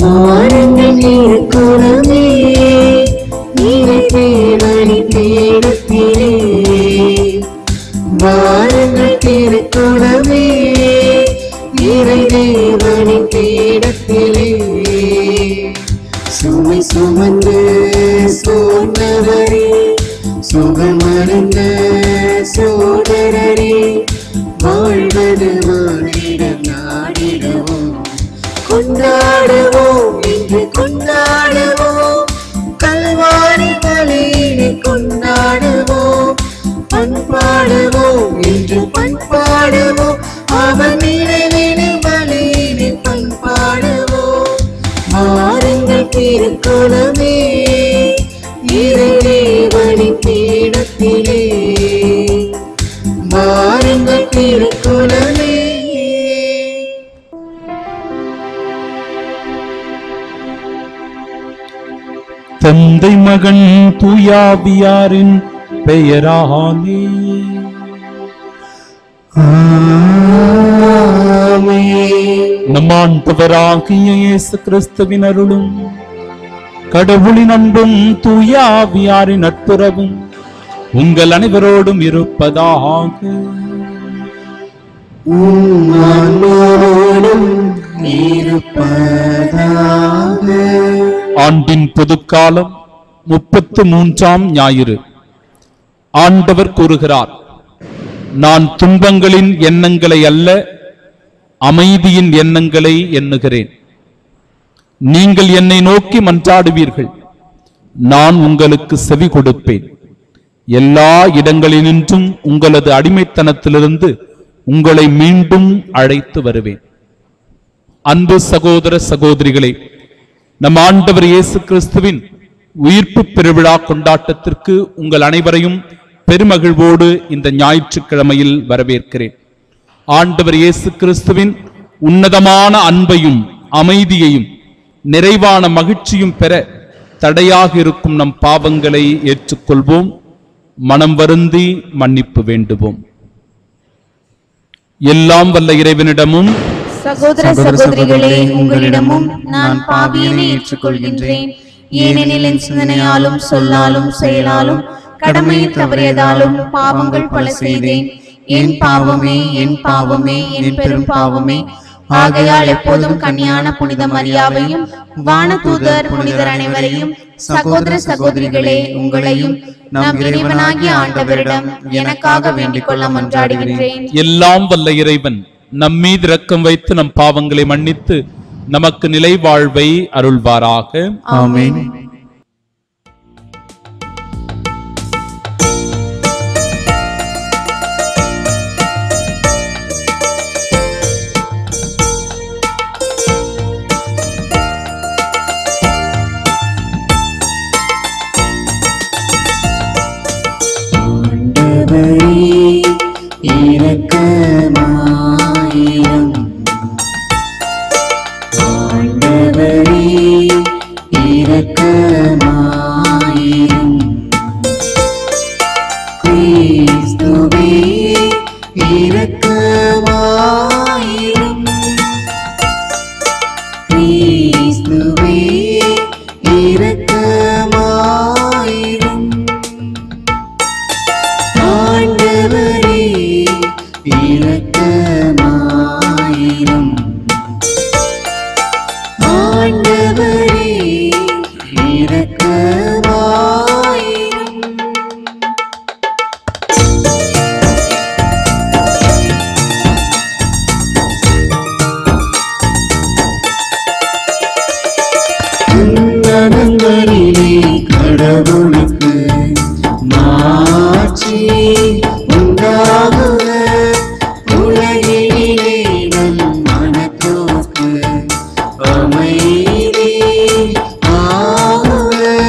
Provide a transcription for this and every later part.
வாருங்கள் திருக்குறமே நீரை தேவனி தேடத்திலே வாருங்கள் திருக்குறமே நீரை தேவனி தேடத்திலே சுமை சுமந்து சோர்ந்தவரே சுகமடைந்த சோதரரே வாழ்வது வாழிடம் நாடிடுவோம் கொண்டாடுவோம் இன்று கொண்டாடுவோம் கல்வாரி பலியினை கொண்டாடுவோம் பண்பாடுவோம் இன்று பண்பாடுவோம் அவன் நினைவினை பலியினை பண்பாடுவோம் மாறுங்கள் திருக்குளமே இறைவனி பீடத்திலே மாறுங்கள் திருக்குளமே தந்தை மகன் தூயாவியாரின் பெயராலே நம் ஆண்டவராகிய இயேசு கிறிஸ்துவின் அருளும் கடவுளின் அன்பும் தூயாவியாரின் நட்புறவும் உங்கள் அனைவரோடும் இருப்பதாக ஆன்மாவோடும் இருப்பதாக ஆண்டின் பொதுக்காலம் முப்பத்து மூன்றாம் ஞாயிறு ஆண்டவர் கூறுகிறார் நான் துன்பங்களின் எண்ணங்களை அல்ல அமைதியின் எண்ணங்களை எண்ணுகிறேன் நீங்கள் என்னை நோக்கி மன்றாடுவீர்கள் நான் உங்களுக்கு செவி கொடுப்பேன் எல்லா இடங்களினின்றும் உங்களது அடிமைத்தனத்திலிருந்து உங்களை மீண்டும் அழைத்து வருவேன் அன்பு சகோதர சகோதரிகளே நம் ஆண்டவர் இயேசு கிறிஸ்துவின் உயிர்ப்பு பெருவிழா கொண்டாட்டத்திற்கு உங்கள் அனைவரையும் பெருமகிழ்வோடு இந்த ஞாயிற்றுக்கிழமையில் வரவேற்கிறேன் ஆண்டவர் இயேசு கிறிஸ்துவின் உன்னதமான அன்பையும் அமைதியையும் நிறைவான மகிழ்ச்சியும் பெற தடையாக இருக்கும் நம் பாவங்களை ஏற்றுக்கொள்வோம் மனம் வருந்தி மன்னிப்பு வேண்டுவோம் எல்லாம் வல்ல இறைவனிடமும் சகோதர சகோதரிகளே உங்களிடமும் நான் பாவியனை ஏற்றுக்கொள்கின்றேன் ஏனெனில் என் சிந்தனையாலும் சொல்லாலும் செயலாலும் கடமையை தவறியதாலும் பாவங்கள் பல செய்தேன் என் பாவமே என் பாவமே என் பெரும் பாவமே ஆகையால் எப்போதும் கன்னியான புனித மரியாவையும் வானதூதர் புனிதர் அனைவரையும் சகோதர சகோதரிகளே உங்களையும் நம் இறைவனாகிய ஆண்டவரிடம் எனக்காக வேண்டிக் கொள்ள மன்றாடுகின்றேன் எல்லாம் வல்ல இறைவன் நம்மீது இரக்கம் வைத்து நம் பாவங்களை மன்னித்து நமக்கு நிலை வாழ்வை அருள்வாராக ஆமென் ஆண்டவரே இரக்கமாயிரம் ஆண்டவரே இரக்கமாயிரம் கிறிஸ்துவே இரக்கமாயிரம் கிறிஸ்துவே இரக்கமாயிரம் ஆண்டவரே இரக்கமாயிரம் ஆண்டவரே இரக்கமாயிரம் உன்னதங்களிலே கடவுளுக்கு மாட்சி உண்டாகுக உலகிலே நல் மனத்தோக்கு அமைதி ஆகுக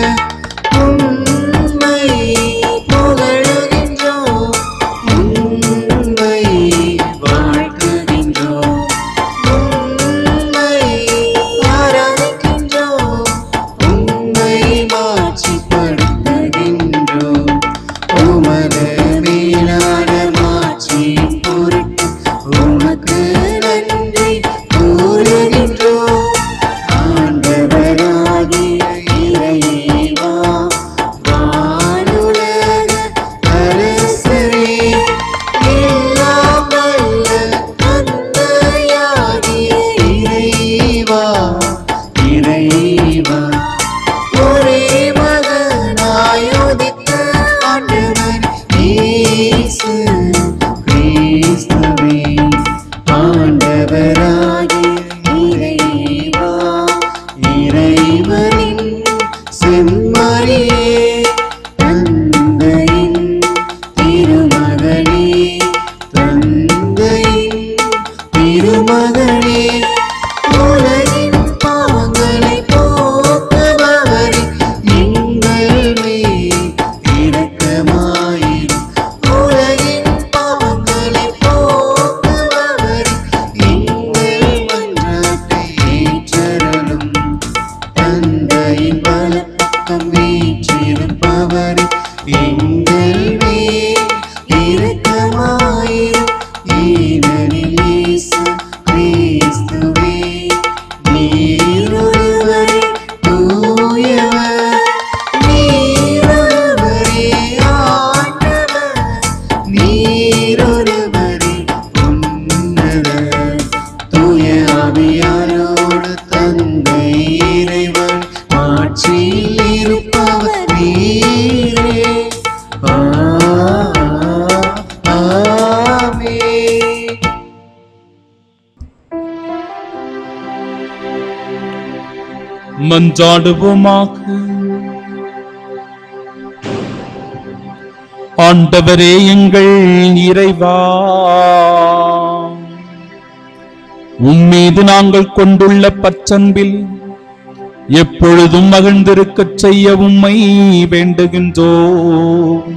ஆட்சியில் இருப்பவர் நீரே ஆ, ஆமென். மன்றாடுவோமாக ஆண்டவரே எங்கள் இறைவா உம்மீது நாங்கள் கொண்டுள்ள பச்சன்பில் எப்பொழுதும் மகிழ்ந்திருக்கச் செய்ய உம்மை வேண்டுகின்றோம்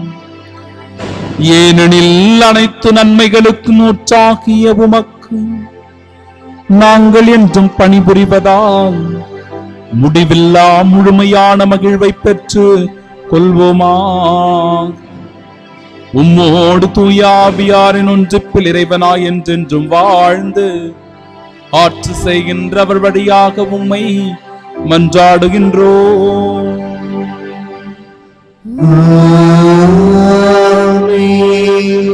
ஏனெனில் அனைத்து நன்மைகளுக்கு நூற்றாகிய உமக்கு நாங்கள் என்றும் பணிபுரிவதால் முடிவில்லா முழுமையான மகிழ்வை பெற்று கொள்வோமா உம்மோடு தூயாவியாரின் ஒன்றுப்பில் இறைவனாய் என்றென்றும் வாழ்ந்து ஆட்சி செய்கின்றவர் வழியாக உம்மை மன்றாடுகின்றோம் ஆமென்.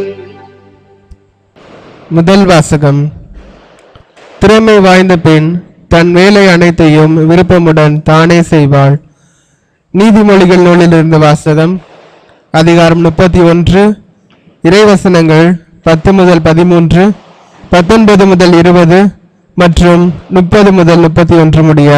முதல் வாசகம் திறமை வாய்ந்த பெண் தன் வேலை அனைத்தையும் விருப்பமுடன் தானே செய்வாள் நீதிமொழிகள் நூலிலிருந்து வாசகம் அதிகாரம் முப்பத்தி ஒன்று இறைவசனங்கள் பத்து முதல் பதிமூன்று பத்தொன்பது முதல் இருபது மற்றும் முப்பது முதல் முப்பத்தி ஒன்று முடிய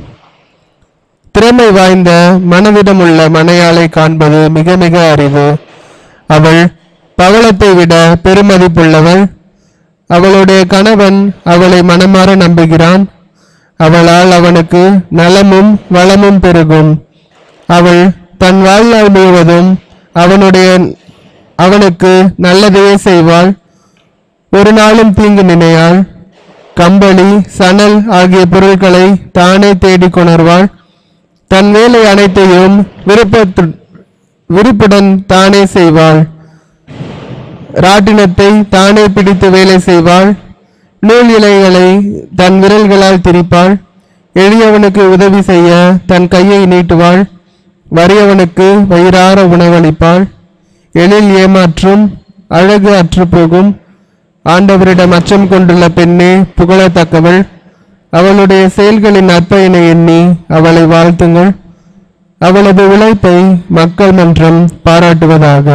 திறமை வாய்ந்த மனதிடமுள்ள மனையாளை காண்பது மிக மிக அரிது அவள் பவளத்தை விட பெருமதிப்புள்ளவள் அவளுடைய கணவன் அவளை மனமாற நம்புகிறான் அவளால் அவனுக்கு நலமும் வளமும் பெருகும் அவள் தன் வாழ்நாள் முழுவதும் அவனுடைய அவனுக்கு நல்லதையே செய்வாள் ஒரு நாளும் தீங்கு நினையாள் கம்பளி சணல் ஆகிய பொருட்களை தானே தேடிக் கொணர்வாள் தன் வேலை அனைத்தையும் விருப்பத்து விருப்புடன் தானே செய்வாள் ராட்டினத்தை தானே பிடித்து வேலை செய்வாள் நூல் இலைகளை தன் விரல்களால் திரிப்பாள் எளியவனுக்கு உதவி செய்ய தன் கையை நீட்டுவாள் வறியவனுக்கு வயிறார உணவளிப்பாள் எழில் ஏமாற்றும் அழகு அற்றுப்போகும் ஆண்டவரிடம் அச்சம் கொண்டுள்ள பெண்ணே புகழத்தக்கவள் அவளுடைய செயல்களின் நற்பயனை எண்ணி அவளை வாழ்த்துங்கள் அவளது உழைப்பை மக்கள் மன்றம் பாராட்டுவதாக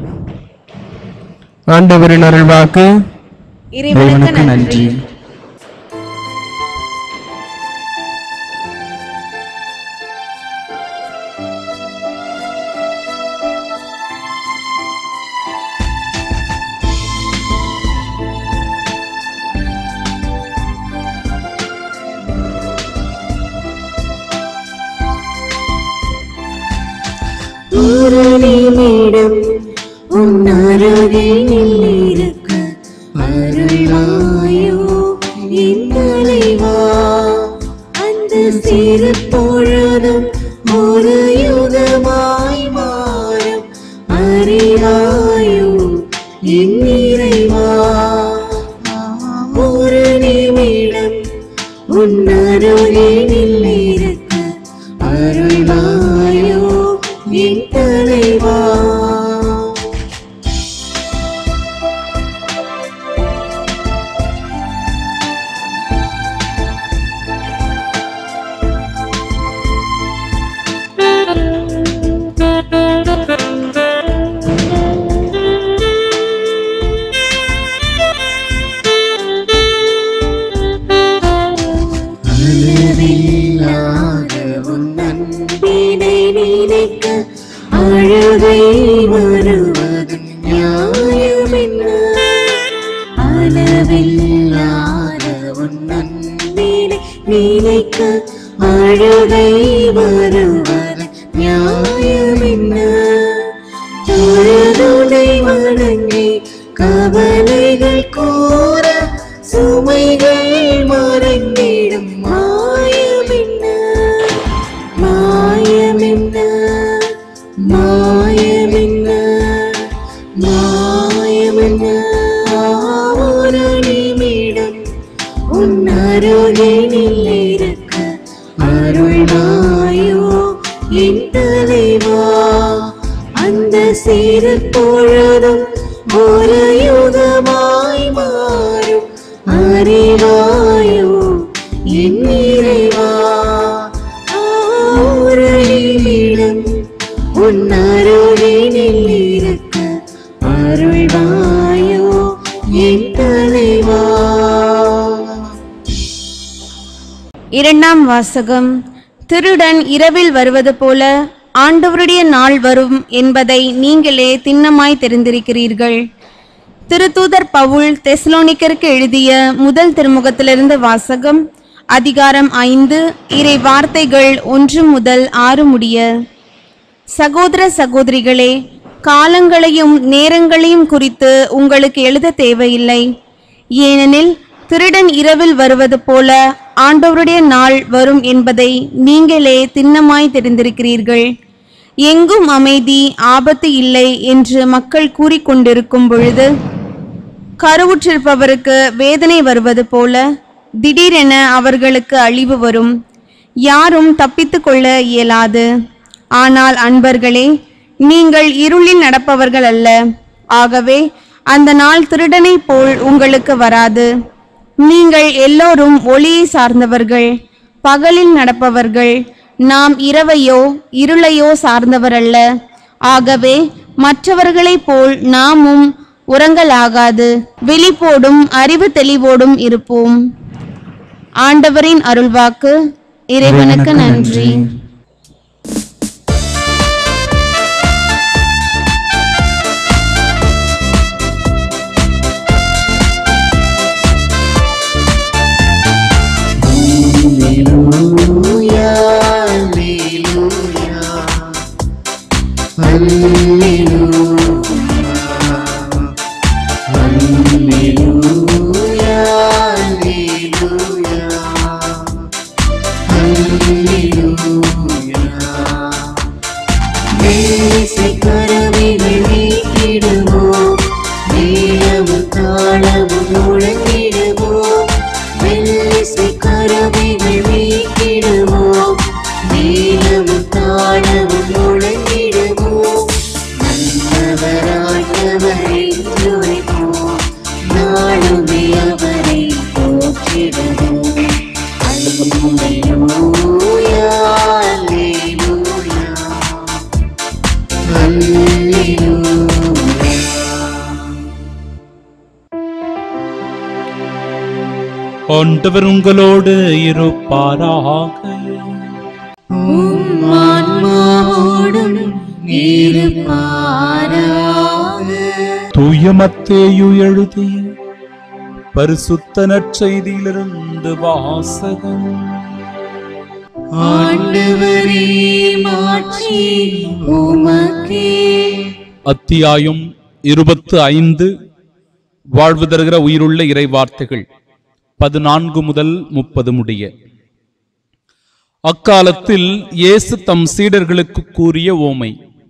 ஆண்டவரின் அருள்வாக்கு இறைவனுக்கு நன்றி ஒரு நிமிடம் உன் அருகில் இருக்க அருள்வாயோ என் தலைவா அந்த சிறு பொழுதும் ஒரு யுகமாய் மாறும் அறிவாயோ என் இறைவா ஒரு நிமிடம் உன் அருகில் இருக்க அருள்வாயோ என் தலைவா அளவில்லாத உன் அன்பினை நினைக்க அழுகை வருவது நியாயமென்ன அளவில்லாத உன் அன்பினை நினைக்க அழுகை வருவது நியாயமென்ன தொழுதுனை வணங்கி கவலைகள் கூற சுமைகள் மறைந்திடும் மாயமென்ன மாயமென்ன மாயமென்ன மாயமென்ன ஒரு நிமிடம் உன் அருகினில் இருக்க அருள்வாயோ என் தலைவா அந்த சிறு பொழுதும் ஒரு யுகமாய் மாறும் அறிவாயோ என் இறைவா ஒரு உன் அருளினில் இருக்க அருள்வாயோ என் தலைவா இரண்டாம் வாசகம் திருடன் இரவில் வருவது போல ஆண்டவருடைய நாள் வரும் என்பதை நீங்களே திண்ணமாய் தெரிந்திருக்கிறீர்கள் திருத்தூதர் பவுல் தெஸ்லோனிக்கருக்கு எழுதிய முதல் திருமுகத்திலிருந்து வாசகம் அதிகாரம் ஐந்து இறை வார்த்தைகள் ஒன்று முதல் ஆறு முடிய சகோதர சகோதரிகளே காலங்களையும் நேரங்களையும் குறித்து உங்களுக்கு எழுத தேவையில்லை ஏனெனில் திருடன் இரவில் வருவது போல ஆண்டவருடைய நாள் வரும் என்பதை நீங்களே திண்ணமாய் தெரிந்திருக்கிறீர்கள் எங்கும் அமைதி ஆபத்து இல்லை என்று மக்கள் கூறிக்கொண்டிருக்கும் பொழுது கருவுற்றிருப்பவருக்கு வேதனை வருவது போல திடீரென அவர்களுக்கு அழிவு வரும் யாரும் தப்பித்து கொள்ள இயலாது ஆனால் அன்பர்களே நீங்கள் இருளில் நடப்பவர்கள் அல்ல ஆகவே அந்த நாள் திருடனைப் போல் உங்களுக்கு வராது நீங்கள் எல்லோரும் ஒளியை சார்ந்தவர்கள் பகலில் நடப்பவர்கள் நாம் இரவையோ இருளையோ சார்ந்தவர் அல்ல ஆகவே மற்றவர்களைப் போல் நாமும் உறங்கலாகாது விழிப்போடும் அறிவு தெளிவோடும் இருப்போம் ஆண்டவரின் அருள்வாக்கு இறைவனுக்கு நன்றி Alleluia, alleluia. Alleluia, alleluia. Alleluia. தேசை கரவிகள் நீக்கிடுவோம் நீளமும் தாளமும் முழங்கிடுவோம் வெள்ளிசை கரவிகள் நீக்கிடுவோம் நீளமும் தாளமும் முழங்கிடுவோம் நல்லவராட்டவரை துரைப்போம் நாளுமே அவரை போற்றிடுவோம் அல்லேலூயா அல்லேலூயா ஆண்டவர் உங்களோடு இருப்பாராக ஆன்மாவோடும் இருப்பாராக தூய மத்தேயு எழுதிய பரிசுத்த நற்செய்தியிலிருந்து வாசகம் ஆண்டவரே மாட்சி உமக்கே அத்தியாயம் இருபத்து ஐந்து வாழ்வு தருகிற உயிருள்ள இறை வார்த்தைகள் பதினான்கு முதல் முப்பது முடிய அக்காலத்தில் இயேசு தம் சீடர்களுக்கு கூறிய ஓமை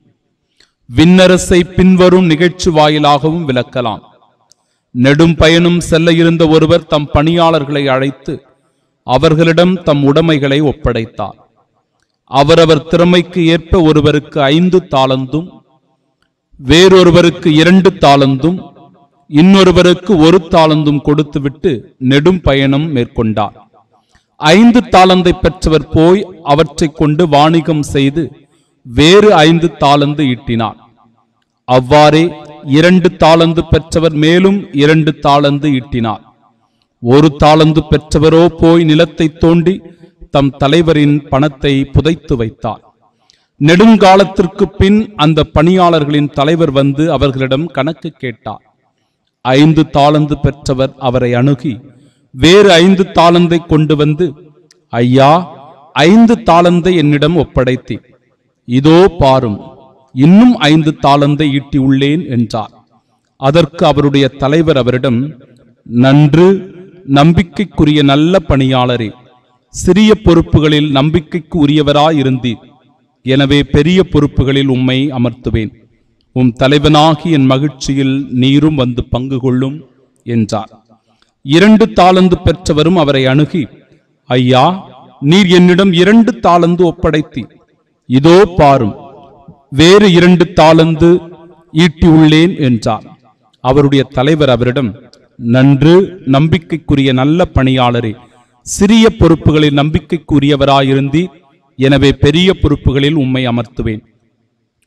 விண்ணரசை பின்வரும் நிகழ்ச்சி வாயிலாகவும் விளக்கலாம் நெடும் பயணம் செல்ல இருந்த ஒருவர் தம் பணியாளர்களை அழைத்து அவர்களிடம் தம் உடைமைகளை ஒப்படைத்தார் அவரவர் திறமைக்கு ஏற்ப ஒருவருக்கு ஐந்து தாளந்தும் வேறொருவருக்கு இரண்டு தாளந்தும் இன்னொருவருக்கு ஒரு தாளந்தும் கொடுத்துவிட்டு நெடும் பயணம் மேற்கொண்டார் ஐந்து தாளந்தை பெற்றவர் போய் அவற்றைக் கொண்டு வாணிகம் செய்து வேறு ஐந்து தாளந்து ஈட்டினார் அவ்வாறே இரண்டு தாளந்து பெற்றவர் மேலும் இரண்டு தாளந்து ஈட்டினார் ஒரு தாளந்து பெற்றவரோ போய் நிலத்தை தோண்டி தம் தலைவரின் பணத்தை புதைத்து வைத்தார் நெடுங்காலத்திற்கு பின் அந்த பணியாளர்களின் தலைவர் வந்து அவர்களிடம் கணக்கு கேட்டார் ஐந்து தாளந்து பெற்றவர் அவரை அணுகி வேறு ஐந்து தாளந்தை கொண்டு வந்து ஐயா ஐந்து தாளந்தை என்னிடம் ஒப்படைத்தேன் இதோ பாரும் இன்னும் ஐந்து தாளந்தை ஈட்டி உள்ளேன் என்றார் அதற்கு அவருடைய தலைவர் அவரிடம் நன்று நம்பிக்கைக்குரிய நல்ல பணியாளரே சிறிய பொறுப்புகளில் நம்பிக்கைக்கு உரியவராயிருந்தீர் எனவே பெரிய பொறுப்புகளில் உம்மை அமர்த்துவேன் உம் தலைவனாகி என் மகிழ்ச்சியில் நீரும் வந்து பங்கு கொள்ளும் என்றார் இரண்டு தாளந்து பெற்றவரும் அவரை அணுகி ஐயா நீர் என்னிடம் இரண்டு தாளந்து ஒப்படைத்தீர் இதோ பாரும் வேறு இரண்டு தாளந்து ஈட்டி உள்ளேன் என்றார் அவருடைய தலைவர் அவரிடம் நன்று நம்பிக்கைக்குரிய நல்ல பணியாளரே சிறிய பொறுப்புகளில் நம்பிக்கைக்குரியவராயிருந்தீர் எனவே பெரிய பொறுப்புகளில் உம்மை அமர்த்துவேன்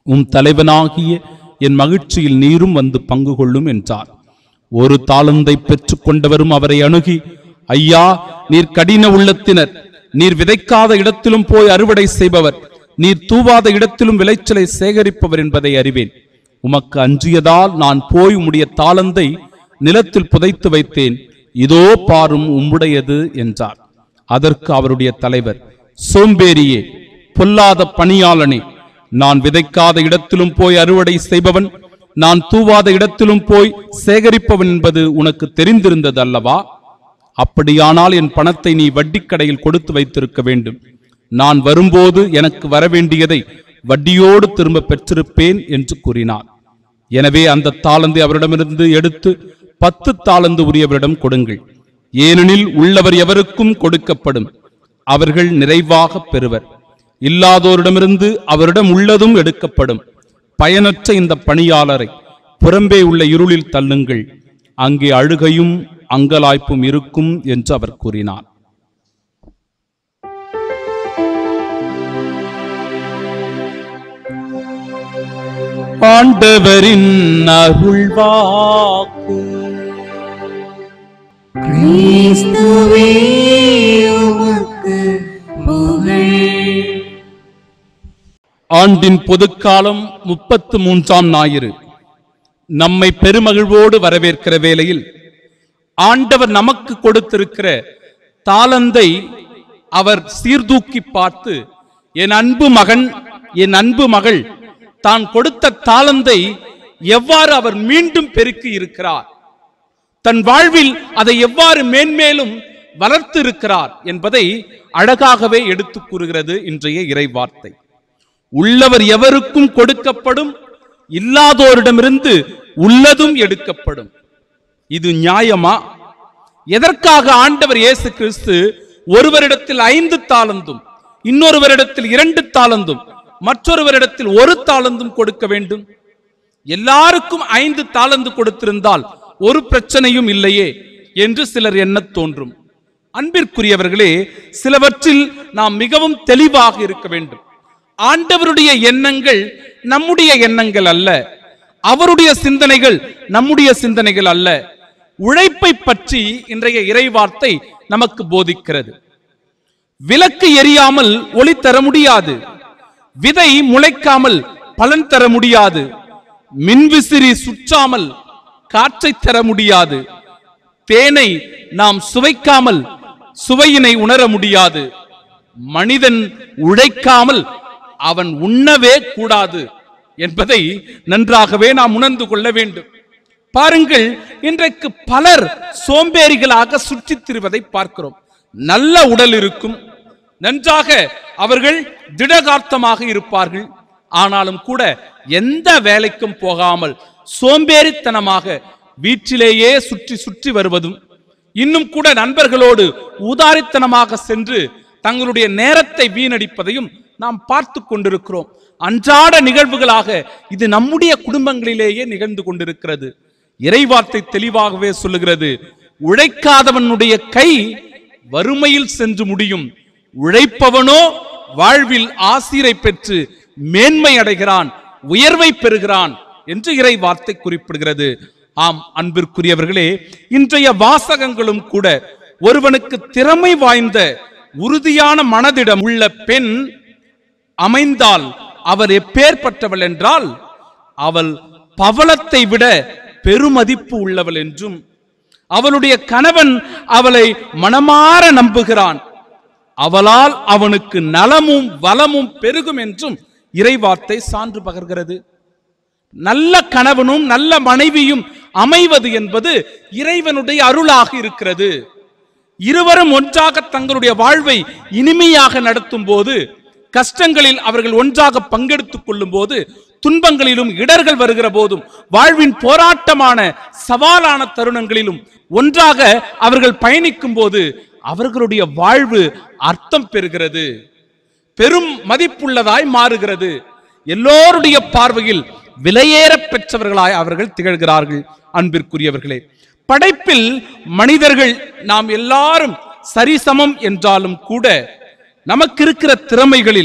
உம் தலைவனாகிய என் மகிழ்ச்சியில் நீரும் வந்து பங்கு கொள்ளும் என்றார் ஒரு தாளந்தை பெற்றுக் கொண்டவரும் அவரை அணுகி ஐயா நீர் கடின உள்ளத்தினர் நீர் விதைக்காத இடத்திலும் போய் அறுவடை செய்பவர் நீர் தூவாத இடத்திலும் விளைச்சலை சேகரிப்பவர் என்பதை அறிவேன் உமக்கு அஞ்சியதால் நான் போய் உம்முடைய தாளந்தை நிலத்தில் புதைத்து வைத்தேன் இதோ பாரும் உம்முடையது என்றார் அதற்கு அவருடைய தலைவர் சோம்பேறியே பொல்லாத பணியாளனே நான் விதைக்காத இடத்திலும் போய் அறுவடை செய்பவன் நான் தூவாத இடத்திலும் போய் சேகரிப்பவன் என்பது உனக்கு தெரிந்திருந்தது அல்லவா அப்படியானால் என் பணத்தை நீ வட்டிக்கடையில் கொடுத்து வைத்திருக்க வேண்டும் நான் வரும்போது எனக்கு வரவேண்டியதை வட்டியோடு திரும்ப பெற்றிருப்பேன் என்று கூறினார் எனவே அந்த தாளந்தை அவரிடமிருந்து எடுத்து பத்து தாளந்து உரியவரிடம் கொடுங்கள் ஏனெனில் உள்ளவர் எவருக்கும் கொடுக்கப்படும் அவர்கள் நிறைவாக பெறுவர் இல்லாதோரிடமிருந்து அவரிடம் உள்ளதும் எடுக்கப்படும் பயனற்ற இந்த பணியாளரை புறம்பே உள்ள இருளில் தள்ளுங்கள் அங்கே அழுகையும் அங்கலாய்ப்பும் இருக்கும் என்று அவர் கூறினார் ஆண்டவரின் அருள்வாக்கு கிறிஸ்துவே உமக்கு புகழ் ஆண்டின் பொதுக்காலம் முப்பத்து மூன்றாம் ஞாயிறு நம்மை பெருமகிழ்வோடு வரவேற்கிற வேளையில் ஆண்டவர் நமக்கு கொடுத்திருக்கிற தாளந்தை அவர் சீர்தூக்கி பார்த்து என் அன்பு மகன் என் அன்பு மகள் தான் கொடுத்த தாளந்தை எவ்வாறு அவர் மீண்டும் பெருக்கி இருக்கிறார் தன் வாழ்வில் அதை எவ்வாறு மேன்மேலும் வளர்த்து இருக்கிறார் என்பதை அழகாகவே எடுத்துக் கூறுகிறது இன்றைய இறை வார்த்தை உள்ளவர் எவருக்கும் கொடுக்கப்படும் இல்லாதோரிடமிருந்து உள்ளதும் எடுக்கப்படும் இது நியாயமா எதற்காக ஆண்டவர் இயேசு கிறிஸ்து ஒருவரிடத்தில் ஐந்து தாளந்தும் இன்னொருவரிடத்தில் இரண்டு தாளந்தும் மற்றொருவரிடத்தில் ஒரு தாளந்தும் கொடுக்க வேண்டும் எல்லாருக்கும் ஐந்து தாளந்து கொடுத்திருந்தால் ஒரு பிரச்சனையும் இல்லையே என்று சிலர் எண்ணத் தோன்றும் அன்பிற்குரியவர்களே சிலவற்றில் நாம் மிகவும் தெளிவாக இருக்க வேண்டும் ஆண்டவருடைய எண்ணங்கள் நம்முடைய எண்ணங்கள் அல்ல அவருடைய சிந்தனைகள் நம்முடைய சிந்தனைகள் அல்ல உழைப்பை பற்றி இன்றைய இறைவார்த்தை நமக்கு போதிக்கிறது விளக்கு எரியாமல் ஒளி தர முடியாது விதை முளைக்காமல் பலன் தர முடியாது மின்விசிறி சுற்றாமல் காற்றை தர முடியாது தேனை நாம் சுவைக்காமல் சுவையினை உணர முடியாது மனிதன் உழைக்காமல் அவன் உண்ணவே கூடாது என்பதை நன்றாகவே நாம் உணர்ந்து கொள்ள வேண்டும் பாருங்கள் இன்றைக்கு பலர் சோம்பேறிகளாக சுற்றித் திரிவதை பார்க்கிறோம் நல்ல உடல் இருக்கும் நன்றாக அவர்கள் திடகார்த்தமாக இருப்பார்கள் ஆனாலும் கூட எந்த வேலைக்கும் போகாமல் சோம்பேறித்தனமாக வீட்டிலேயே சுற்றி சுற்றி வருவதும் இன்னும் கூட நண்பர்களோடு ஊதாரித்தனமாக சென்று தங்களுடைய நேரத்தை வீணடிப்பதையும் நாம் பார்த்து கொண்டிருக்கிறோம் அன்றாட நிகழ்வுகளாக இது நம்முடைய குடும்பங்களிலேயே நிகழ்ந்து கொண்டிருக்கிறது இறைவார்த்தை தெளிவாகவே சொல்லுகிறது உழைக்காதவனுடைய கை வறுமையில் சென்று முடியும் உழைப்பவனோ வாழ்வில் ஆசிரை பெற்று மேன்மை அடைகிறான் உயர்வை பெறுகிறான் என்று இறை வார்த்தை குறிப்பிடுகிறது ஆம் அன்பிற்குரியவர்களே இன்றைய வாசகங்களும் கூட ஒருவனுக்கு திறமை வாய்ந்த உறுதியான மனதிடம் உள்ள பெண் அமைந்தால் அவர் எப்பேற்பட்டவள் என்றால் அவள் பவளத்தை விட பெருமதிப்பு உள்ளவள் என்றும் அவளுடைய கணவன் அவளை மனமாற நம்புகிறான் அவளால் அவனுக்கு நலமும் வளமும் பெருகும் என்றும் இறைவார்த்தை சான்று பகர்கிறது நல்ல கணவனும் நல்ல மனைவியும் அமைவது என்பது இறைவனுடைய அருளாக இருக்கிறது இருவரும் ஒன்றாக தங்களுடைய வாழ்வை இனிமையாக நடத்தும் போது கஷ்டங்களில் அவர்கள் ஒன்றாக பங்கெடுத்துக் கொள்ளும் போது துன்பங்களிலும் இடர்கள் வருகிற போதும் வாழ்வின் போராட்டமான சவாலான தருணங்களிலும் ஒன்றாக அவர்கள் பயணிக்கும் போது அவர்களுடைய வாழ்வு அர்த்தம் பெறுகிறது பெரும் மதிப்புள்ளதாய் மாறுகிறது எல்லோருடைய பார்வையில் விலையேற பெற்றவர்களாய் அவர்கள் திகழ்கிறார்கள் அன்பிற்குரியவர்களே படைப்பில் மனிதர்கள் நாம் எல்லாரும் சரிசமம் என்றாலும் கூட நமக்கு இருக்கிற திறமைகளில்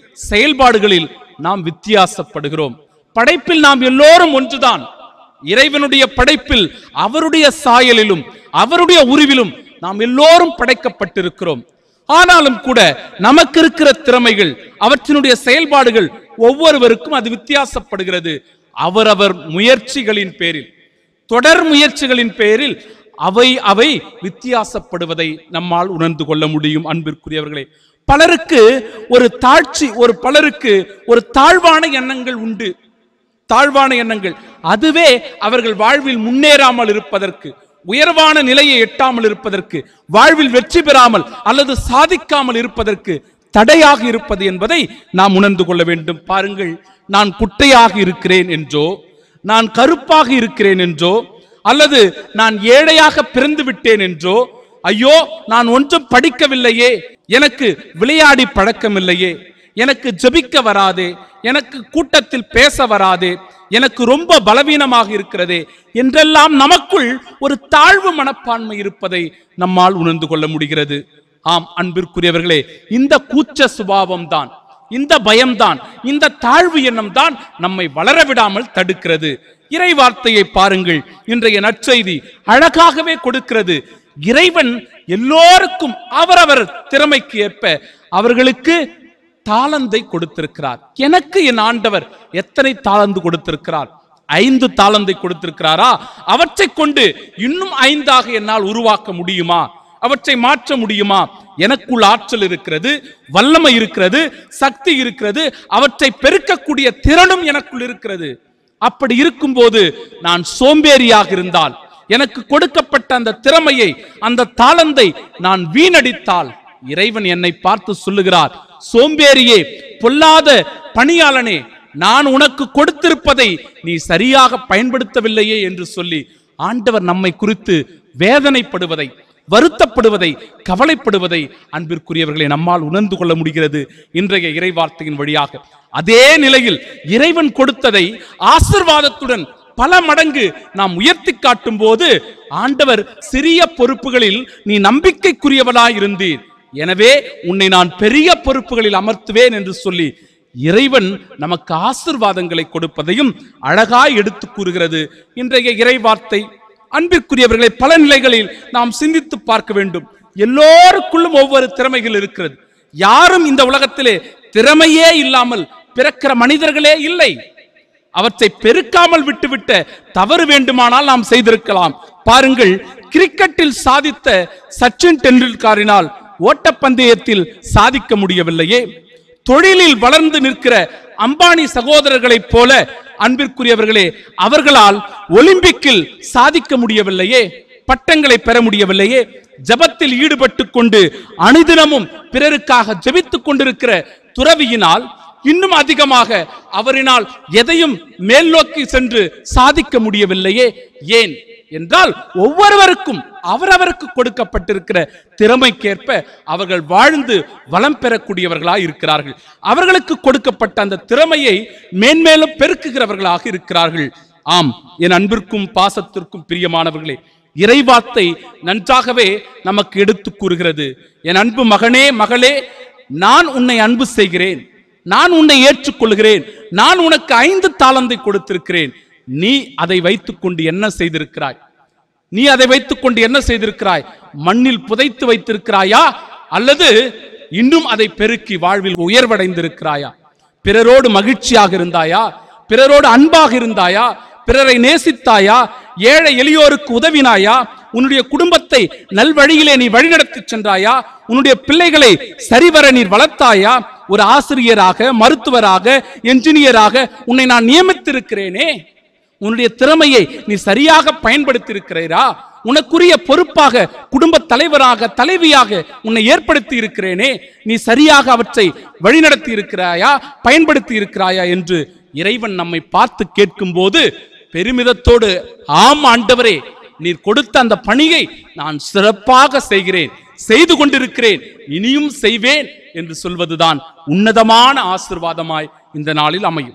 செயல்பாடுகளில் நாம் வித்தியாசப்படுகிறோம் படைப்பில் நாம் எல்லோரும் ஒன்றுதான் இறைவனுடைய படைப்பில் அவருடைய சாயலிலும் அவருடைய உருவிலும் நாம் எல்லோரும் படைக்கப்பட்டிருக்கிறோம் ஆனாலும் கூட நமக்கு இருக்கிற திறமைகள் அவற்றினுடைய செயல்பாடுகள் ஒவ்வொருவருக்கும் அது வித்தியாசப்படுகிறது அவரவர் முயற்சிகளின் பேரில் தொடர் முயற்சிகளின் பேரில் அவை அவை வித்தியாசப்படுவதை நம்மால் உணர்ந்து கொள்ள முடியும் அன்பிற்குரியவர்களே பலருக்கு ஒரு தாழ்ச்சி ஒரு பலருக்கு ஒரு தாழ்வான எண்ணங்கள் உண்டு தாழ்வான எண்ணங்கள் அதுவே அவர்கள் வாழ்வில் முன்னேறாமல் இருப்பதற்கு உயர்வான நிலையை எட்டாமல் இருப்பதற்கு வாழ்வில் வெற்றி பெறாமல் அல்லது சாதிக்காமல் இருப்பதற்கு தடையாக இருப்பது என்பதை நாம் உணர்ந்து கொள்ள வேண்டும் பாருங்கள் நான் குட்டையாக இருக்கிறேன் என்றோ நான் கருப்பாக இருக்கிறேன் என்றோ அல்லது நான் ஏழையாக பிறந்து விட்டேன் என்றோ ஐயோ நான் ஒன்றும் படிக்கவில்லையே எனக்கு விளையாடி பழக்கமில்லையே எனக்கு ஜெபிக்க வராதே எனக்கு கூட்டத்தில் பேச வராதே எனக்கு ரொம்ப பலவீனமாக இருக்கிறதே என்றெல்லாம் நமக்குள் ஒரு தாழ்வு மனப்பான்மை இருப்பதை நம்மால் உணர்ந்து கொள்ள முடிகிறது ஆம் அன்பிற்குரியவர்களே இந்த கூச்ச சுபாவம் தான் இந்த பயம்தான் இந்த தாழ்வு எண்ணம் தான் நம்மை வளர விடாமல் தடுக்கிறது இறை வார்த்தையை பாருங்கள் இன்றைய நற்செய்தி அழகாகவே கொடுக்கிறது இறைவன் எல்லோருக்கும் அவரவர் திறமைக்கு ஏற்ப அவர்களுக்கு தாளந்தை கொடுத்திருக்கிறார் எனக்கு என் ஆண்டவர் எத்தனை தாளந்து கொடுத்திருக்கிறார் ஐந்து தாளந்தை கொடுத்திருக்கிறாரா அவற்றை கொண்டு இன்னும் ஐந்தாக என்னால் உருவாக்க முடியுமா அவற்றை மாற்ற முடியுமா எனக்குள் ஆற்றல் இருக்கிறது வல்லமை இருக்கிறது சக்தி இருக்கிறது அவற்றை பெருக்கக்கூடிய திறனும் எனக்குள் இருக்கிறது அப்படி இருக்கும்போது நான் சோம்பேறியாக இருந்தால் எனக்கு கொடுக்கப்பட்ட அந்த திறமையை அந்த தாளந்தை நான் வீணடித்தால் இறைவன் என்னை பார்த்து சொல்லுகிறார் சோம்பேறியே பொல்லாத பணியாளனே நான் உனக்கு கொடுத்திருப்பதை நீ சரியாக பயன்படுத்தவில்லையே என்று சொல்லி ஆண்டவர் நம்மை குறித்து வேதனைப்படுவதை வருத்தப்படுவதை கவலைப்படுவதை அன்பிற்குரியவர்களை நம்மால் உணர்ந்து கொள்ள முடிகிறது இன்றைய இறைவார்த்தையின் வழியாக அதே நிலையில் இறைவன் கொடுத்ததை ஆசிர்வாதத்துடன் பல மடங்கு நாம் உயர்த்தி காட்டும் போது ஆண்டவர் சிறிய பொறுப்புகளில் நீ நம்பிக்கைக்குரியவனாய் இருந்தீர் எனவே உன்னை நான் பெரிய பொறுப்புகளில் அமர்த்துவேன் என்று சொல்லி இறைவன் நமக்கு ஆசிர்வாதங்களை கொடுப்பதையும் அழகாய் எடுத்து கூறுகிறது இன்றைய இறைவார்த்தை அன்பிற்குரியவர்களை பல நிலைகளில் நாம் சிந்தித்து பார்க்க வேண்டும் எல்லோருக்குள்ளும் ஒவ்வொரு திறமைகள் இருக்கிறது யாரும் இந்த உலகத்திலே திறமையே இல்லாமல் பிறக்கிற மனிதர்களே இல்லை அவற்றை பெருக்காமல் விட்டுவிட்ட தவறு வேண்டுமானால் நாம் செய்திருக்கலாம் பாருங்கள் கிரிக்கெட்டில் சாதித்த சச்சின் டெண்டுல்கரினால் ஓட்டப்பந்தயத்தில் சாதிக்க முடியவில்லையே தொழிலில் வளர்ந்து நிற்கிற அம்பானி சகோதரர்களைப் போல அன்பிற்குரியவர்களே அவர்களால் ஒலிம்பிக்கில் சாதிக்க முடியவில்லையே பட்டங்களை பெற முடியவில்லையே ஜபத்தில் ஈடுபட்டு கொண்டு அனுதினமும் பிறருக்காக ஜெபித்துக் கொண்டிருக்கிற துறவியினால் இன்னும் அதிகமாக அவரினால் எதையும் மேல் நோக்கி சென்று சாதிக்க முடியவில்லையே ஏன் என்றால் ஒவ்வொருவருக்கும் அவரவருக்கு கொடுக்கப்பட்டிருக்கிற திறமைக்கேற்ப அவர்கள் வாழ்ந்து வளம் பெறக்கூடியவர்களாக இருக்கிறார்கள் அவர்களுக்கு கொடுக்கப்பட்ட அந்த திறமையை மேன்மேலும் பெருக்குகிறவர்களாக இருக்கிறார்கள் ஆம் என் அன்பிற்கும் பாசத்திற்கும் பிரியமானவர்களே இறைவார்த்தை நன்றாகவே நமக்கு எடுத்து கூறுகிறது என் அன்பு மகனே மகளே நான் உன்னை அன்பு செய்கிறேன் நான் உன்னை ஏற்றுக்கொள்கிறேன் நான் உனக்கு ஐந்து தாளந்தை கொடுத்திருக்கிறேன் நீ அதை வைத்துக்கொண்டு என்ன செய்திருக்கிறாய் நீ அதை வைத்துக்கொண்டு என்ன செய்திருக்கிறாய் மண்ணில் புதைத்து வைத்திருக்கிறாயா அல்லது இன்னும் அதை பெருக்கி வாழ்வில் உயர்வடைந்திருக்கிறாயா பிறரோடு மகிழ்ச்சியாக இருந்தாயா பிறரோடு அன்பாக இருந்தாயா பிறரை நேசித்தாயா ஏழை எளியோருக்கு உதவினாயா உன்னுடைய குடும்பத்தை நல்வழியிலே நீ வழிநடத்தி சென்றாயா உன்னுடைய பிள்ளைகளை சரிவர நீர் வளர்த்தாயா ஒரு ஆசிரியராக மருத்துவராக என்ஜினியராக உன்னை நான் நியமித்திருக்கிறேனே உன்னுடைய திறமையை நீ சரியாக பயன்படுத்தி இருக்கிறீரா உனக்குரிய பொறுப்பாக குடும்ப தலைவராக தலைவியாக உன்னை ஏற்படுத்தி இருக்கிறேனே நீ சரியாக அவற்றை வழிநடத்தி இருக்கிறாயா பயன்படுத்தி இருக்கிறாயா என்று இறைவன் நம்மை பார்த்து கேட்கும்போது பெருமிதத்தோடு ஆம் ஆண்டவரே நீர் கொடுத்த அந்த பணியை நான் சிறப்பாக செய்கிறேன் செய்து கொண்டிருக்கிறேன் இனியும் செய்வேன் என்று சொல்வதுதான் உன்னதமான ஆசிர்வாதமாய் இந்த நாளில் அமையும்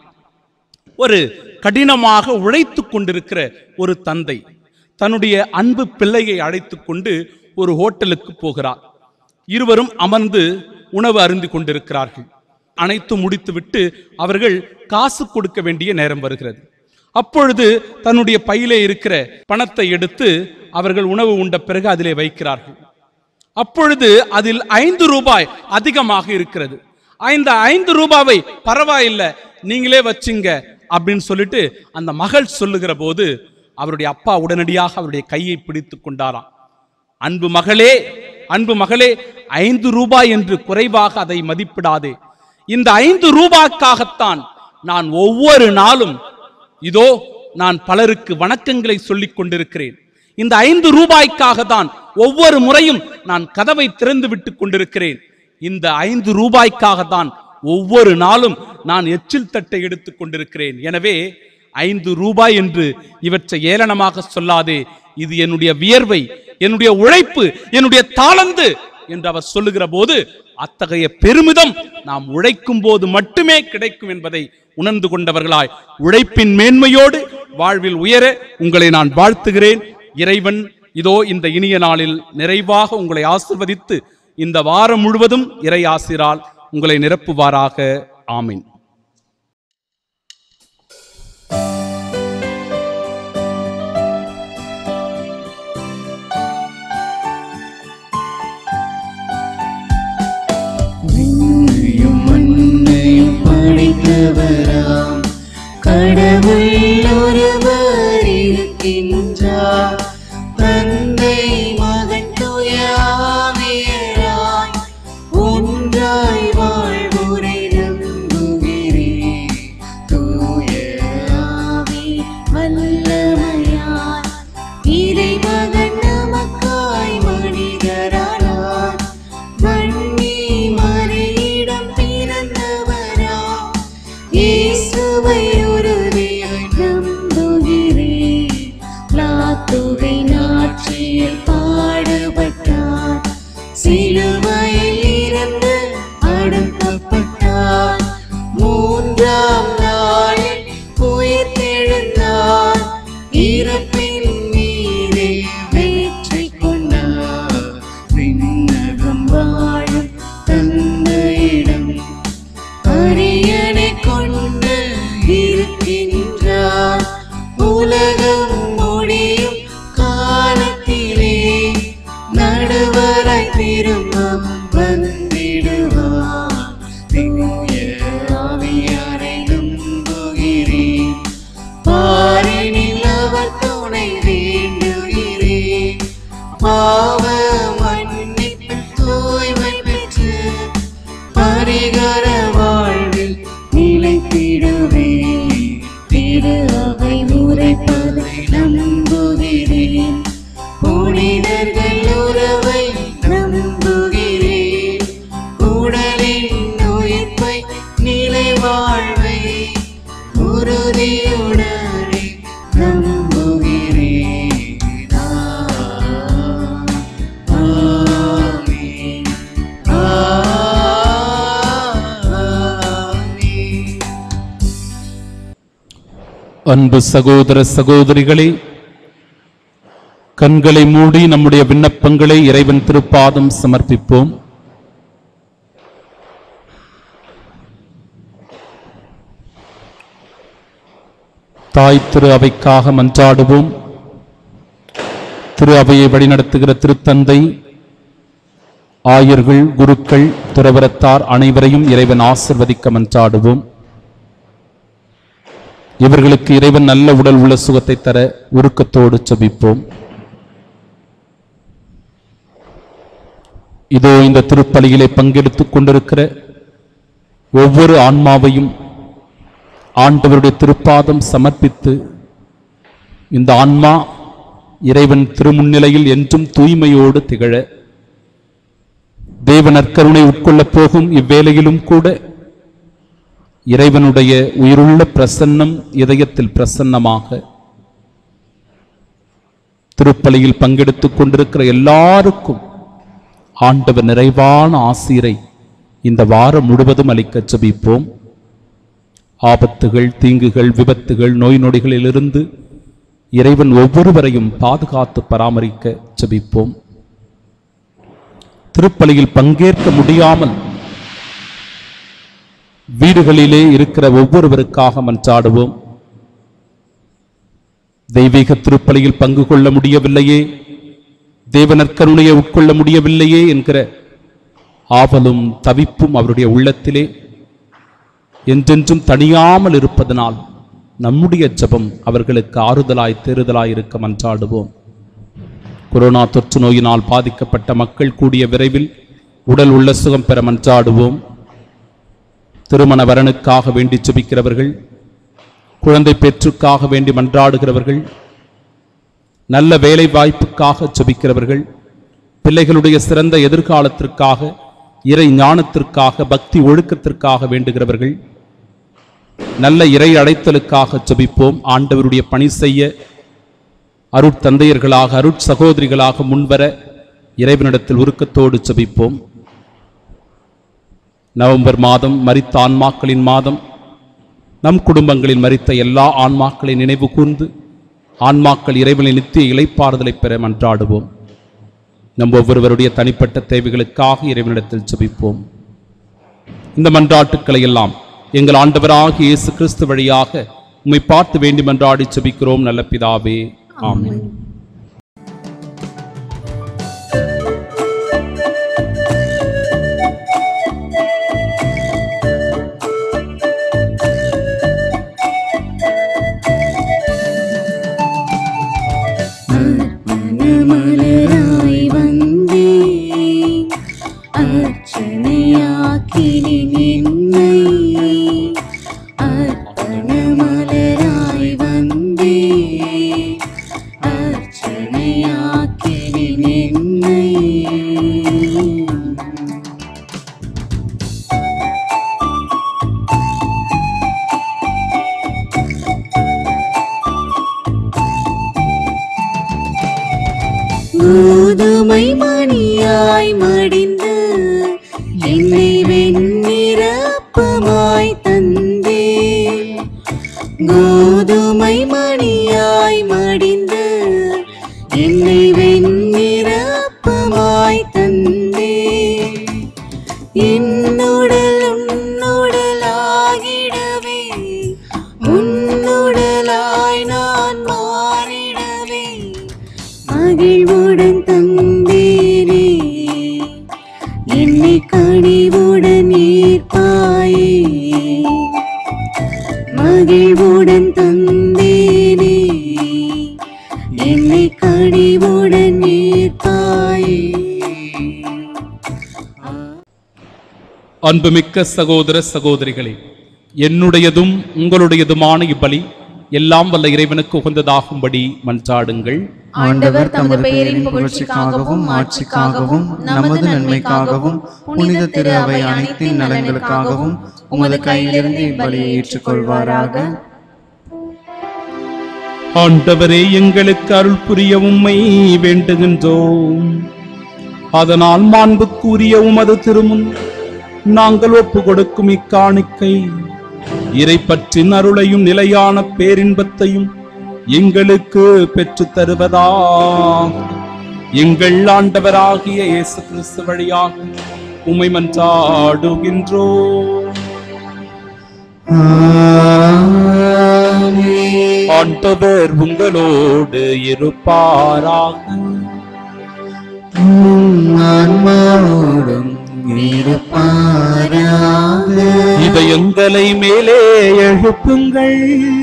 ஒரு கடினமாக உழைத்து கொண்டிருக்கிற ஒரு தந்தை தன்னுடைய அன்பு பிள்ளையை அழைத்து கொண்டு ஒரு ஹோட்டலுக்கு போகிறார் இருவரும் அமர்ந்து உணவு அருந்தி கொண்டிருக்கிறார்கள் அனைத்து முடித்துவிட்டு அவர்கள் காசு கொடுக்க வேண்டிய நேரம் வருகிறது அப்பொழுது தன்னுடைய பையிலே இருக்கிற பணத்தை எடுத்து அவர்கள் உணவு உண்ட பிறகு அதிலே வைக்கிறார்கள் அப்பொழுது அதில் ஐந்து ரூபாய் அதிகமாக இருக்கிறது இந்த ஐந்து ரூபாவை பரவாயில்லை நீங்களே வச்சுங்க அப்படின்னு சொல்லிட்டு அந்த மகள் சொல்லுகிற போது அவருடைய அப்பா உடனடியாக அவருடைய கையை பிடித்து கொண்டாராம் அன்பு மகளே அன்பு மகளே ஐந்து ரூபாய் என்று குறைவாக அதை மதிப்பிடாதே இந்த ஐந்து ரூபாய்க்காகத்தான் நான் ஒவ்வொரு நாளும் இதோ நான் பலருக்கு வணக்கங்களை சொல்லிக் கொண்டிருக்கிறேன் இந்த ஐந்து ரூபாய்க்காக தான் ஒவ்வொரு முறையும் நான் கதவை திறந்து விட்டுக் கொண்டிருக்கிறேன் இந்த ஐந்து ரூபாய்க்காக தான் ஒவ்வொரு நாளும் நான் எச்சில் தட்டை எடுத்துக் கொண்டிருக்கிறேன் எனவே ஐந்து ரூபாய் என்று இவற்றை ஏளனமாக சொல்லாதே இது என்னுடைய வியர்வை என்னுடைய உழைப்பு என்னுடைய தாளந்து என்று அவர் சொல்லுகிற போது அத்தகைய பெருமிதம் நாம் உழைக்கும் போது மட்டுமே கிடைக்கும் என்பதை உணர்ந்து கொண்டவர்களாய் உழைப்பின் மேன்மையோடு வாழ்வில் உயர உங்களை நான் வாழ்த்துகிறேன் இறைவன் இதோ இந்த இனிய நாளில் நிறைவாக உங்களை ஆசிர்வதித்து இந்த வாரம் முழுவதும் இறை ஆசிரால் உங்களை நிரப்புவாராக ஆமீன் விண்ணையும் மண்ணையும் படைத்தவராம் கடவுள் ஒருவர் இருக்கின்றார் தந்தை மகன் தூய ஆவியராய் ஒன்றாய் வாழ்வுரை நம்புகிறேன் தூய ஆவி வல்லமையால் இறைமகன் நமக்காய் மனிதரானார் வன்னி மறையிடம் பிறந்தவரா இயேசுவை உறுதியாய் நம்புகிறேன் லாத்துகை நாட்சியில் பாடுபட்டார் சிலுவையில் இருந்து அடக்கப்பட்டார் மூன்றாம் நாளில் உயிர்த்தெழுந்தார் இறப்பின் மீதே வெற்றி கொண்டார் விண்ணகம் வாழும் தந்தையிடம் அரியணை கொண்டு இருக்கின்றார் உலகம் முடியும் காலத்திலே நடுவராய் திரும்ப வந்திடுவார் தூய ஆவியாரை நம்புகிறேன் பாரினில் அவர் துணை வேண்டுகிறேன் பாவ மன்னிப்பு தூய்மை பெற்று பரிகார வாழ்வில் நிலைத்திடுவே திரு அவை உரைப்பதை நம்புகிறேன் புனிதர்கள் உறவை நம்புகிறேன் உடலின் உயிர்ப்பை நிலை வாழ்வை உறுதியுடனே நம்புகிறேன் ஆமென். ஆமென். அன்பு சகோதர சகோதரிகளே கண்களை மூடி நம்முடைய விண்ணப்பங்களை இறைவன் திருப்பாதம் சமர்ப்பிப்போம் தாய் திரு அவைக்காக மன்றாடுவோம் திரு அவையை வழிநடத்துகிற திருத்தந்தை ஆயர்கள் குருக்கள் துறவரத்தார் அனைவரையும் இறைவன் ஆசிர்வதிக்க மன்றாடுவோம் இவர்களுக்கு இறைவன் நல்ல உடல் உள்ள சுகத்தை தர உருக்கத்தோடு செபிப்போம் இதோ இந்த திருப்பலியிலே பங்கெடுத்துக் கொண்டிருக்கிற ஒவ்வொரு ஆன்மாவையும் ஆண்டவருடைய திருப்பாதம் சமர்ப்பித்து இந்த ஆன்மா இறைவன் திருமுன்னிலையில் என்றும் தூய்மையோடு திகழ தேவ நற்கருணை உட்கொள்ளப் போகும் இவ்வேளையிலும் கூட இறைவனுடைய உயிருள்ள பிரசன்னம் இதயத்தில் பிரசன்னமாக திருப்பலியில் பங்கெடுத்துக் கொண்டிருக்கிற எல்லாருக்கும் ஆண்டவர் நிறைவான ஆசீரை இந்த வாரம் முழுவதும் அளிக்கச் ஜெபிப்போம் ஆபத்துகள் தீங்குகள் விபத்துகள் நோய் நொடிகளிலிருந்து இறைவன் ஒவ்வொருவரையும் பாதுகாத்து பராமரிக்க ஜெபிப்போம் திருப்பலியில் பங்கேற்க முடியாமல் வீடுகளிலே இருக்கிற ஒவ்வொருவருக்காக மன்றாடுவோம் தெய்வீக திருப்பலியில் பங்கு கொள்ள முடியவில்லையே தேவனற்கருணையை உட்கொள்ள முடியவில்லையே என்கிற ஆவலும் தவிப்பும் அவருடைய உள்ளத்திலே என்றென்றும் தணியாமல் இருப்பதனால் நம்முடைய ஜெபம் அவர்களுக்கு ஆறுதலாய் தேறுதலாய் இருக்க மன்றாடுவோம் கொரோனா தொற்று நோயினால் பாதிக்கப்பட்ட மக்கள் கூடிய விரைவில் உடல் உள்ள சுகம் பெற மன்றாடுவோம் திருமண வரனுக்காக வேண்டி ஜெபிக்கிறவர்கள் குழந்தை பெற்றுக்காக வேண்டி மன்றாடுகிறவர்கள் நல்ல வேலை வாய்ப்புக்காக ஜெபிக்கிறவர்கள் பிள்ளைகளுடைய சிறந்த எதிர்காலத்திற்காக இறை ஞானத்திற்காக பக்தி ஒழுக்கத்திற்காக வேண்டுகிறவர்கள் நல்ல இறை அடைத்தலுக்காக ஜெபிப்போம் ஆண்டவருடைய பணி செய்ய அருட்தந்தையர்களாக அருட் சகோதரிகளாக முன்வர இறைவனிடத்தில் உருக்கத்தோடு ஜெபிப்போம் நவம்பர் மாதம் மரித்த ஆன்மாக்களின் மாதம் நம் குடும்பங்களில் மரித்த எல்லா ஆன்மாக்களை நினைவு கூர்ந்து ஆன்மாக்கள் இறைவனின் நித்திய இளைப்பாறுதலை பெற மன்றாடுவோம் நம் ஒவ்வொருவருடைய தனிப்பட்ட தேவைகளுக்காக இறைவனிடத்தில் ஜெபிப்போம் இந்த மன்றாட்டுக்களை எல்லாம் எங்கள் ஆண்டவராகிய இயேசு கிறிஸ்து வழியாக உம்மை பார்த்து வேண்டி மன்றாடி ஜெபிக்கிறோம் நல்ல பிதாவே ஆமென் மனமலராய் வந்தேன் அர்ச்சனையாக்கினேன் என்னை அர்ப்பணமலராய் வந்தேன் அர்ச்சனையாக்கினேன் என்னை கோதுமை மணியாய் மடிந்து என்னை வெண்ணிறப்பமாய் தந்தே கோதுமை மணியாய் மடிந்து என்னை வெண்ணிறப்பமாய் தந்தே என்னுடல் உன்னுடலாகிடவே உன்னுடலாய் நான் மாறிடவே மகிழ்வுடன் தந்தேனே என்னை கனிவுடன் ஈர்ப்பாயே மகிழ்வுடன் தந்தேனே என்னை கனிவுடன் ஈர்ப்பாயே அன்புமிக்க சகோதர சகோதரிகளே என்னுடையதும் உங்களுடையதுமான இப்பலி எல்லாம் வல்ல இறைவனுக்கு உகந்ததாகும்படி மன்றாடுங்கள் ஆண்டவர் தமது பெயரின் புகழ்ச்சிக்காகவும் ஆட்சிக்காகவும் நமது நன்மைக்காகவும் புனித திரு அவை அனைத்தின் நலன்களுக்காகவும் உமது கையிலிருந்து இப்பலியை ஏற்றுக்கொள்வாராக ஆண்டவரே எங்களுக்கு அருள் புரிய உம்மை வேண்டுகின்றோம் அதனால் மாண்புக்குரிய உமது திருமுன் நாங்கள் ஒப்பு கொடுக்கும் இக்காணிக்கை இறைப்பற்றின் அருளையும் நிலையான பேரின்பத்தையும் எங்களுக்கு பெற்றுத் தருவதா எங்கள் ஆண்டவராகிய இயேசு கிறிஸ்து வழியாக உம்மை மன்றாடுகின்றோம் ஆண்டவர் உங்களோடு இருப்பாராக ஆன்மாவோடும் இருப்பாராக இதயங்களை மேலே எழுப்புங்கள்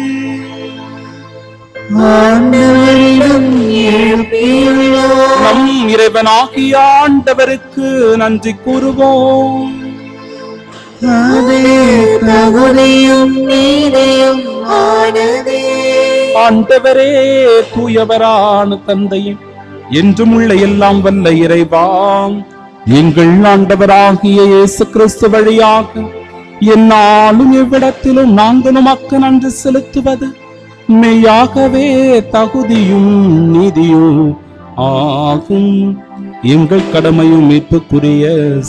ஆண்டவரிடம் எழுப்பியுள்ளோம் நம் இறைவனாகிய ஆண்டவருக்கு நன்றி கூறுவோம் அதே தகுதியும் நீதியும் ஆனதே ஆண்டவரே தூயவரான தந்தையே என்றும் உள்ள எல்லாம் வல்ல இறைவாம் எங்கள் ஆண்டவராகிய இயேசு கிறிஸ்து வழியாக என்னாலும் எவ்விடத்திலும் நாங்கள் உமக்கு நன்றி செலுத்துவது மெய்யாகவே தகுதியும் நீதியும் ஆகும் எங்கள் கடமையும் மீட்புக்குரிய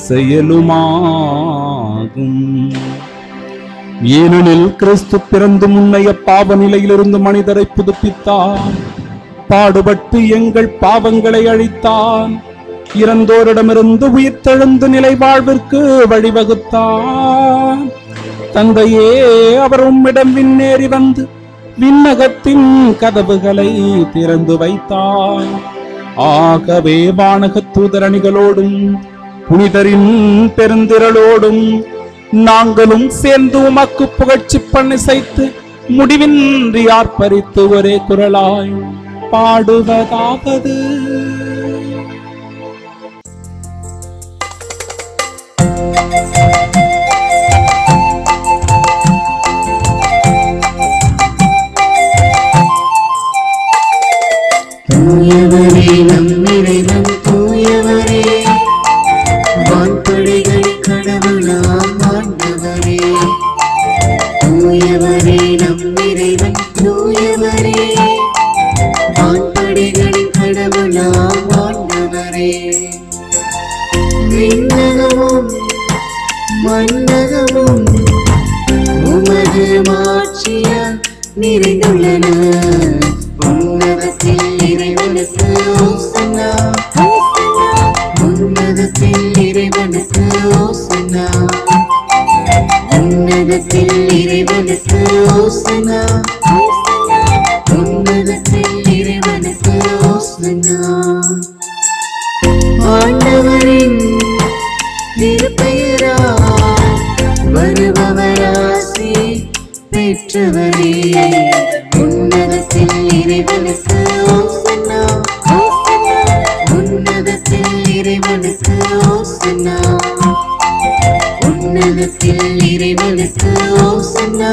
செயலுமாகும் ஏனெனில் கிறிஸ்து பிறந்து முன்னைய பாவ நிலையிலிருந்து மனிதரை புதுப்பித்தார் பாடுபட்டு எங்கள் பாவங்களை அழித்தான் இறந்தோரிடமிருந்து உயிர்த்தெழுந்து நிலை வாழ்விற்கு வழிவகுத்தான் தந்தையே அவர் உம்மிடம் விண்ணேறி வந்து விண்ணகத்தின் கதவுகளை திறந்து வைத்தார் ஆகவே வானகத் தூதரணிகளோடும் புனிதரின் பெருந்திரளோடும் நாங்களும் சேர்ந்து உமக்கு புகழ்ச்சி பண்ணி செய்து முடிவின்றி ஆர்ப்பரித்து ஒரே குரலாய் பாடுவதாவது தூயவரே நம் இறைவன் தூயவரே வான்படைகளின் கடவுளாம் ஆண்டவரே தூயவரே நம் இறைவன் தூயவரே வான்படைகளின் கடவுளாம் ஆண்டவரே விண்ணகமும் மன்னகமும் உமது மாட்சியால் நிறைந்துள்ளன உன்னதத்தில் இறைவனுக்கு ஓசனா உன்னதத்தில் இறைவனுக்கு ஓசனா உன்னதத்தில் இறைவனுக்கு ஓசனா உன்னதத்தில் இறைவனுக்கு ஓசனா ஆண்டவரின் திருப்பெயரால் வருபவராசி பெற்றவரே உன்னதத்தில் இறைவனுக்கு ஓசனா உன்னதத்தில் இறைவனுக்கு ஓசனா உன்னதத்தில் இறைவனுக்கு ஓசனா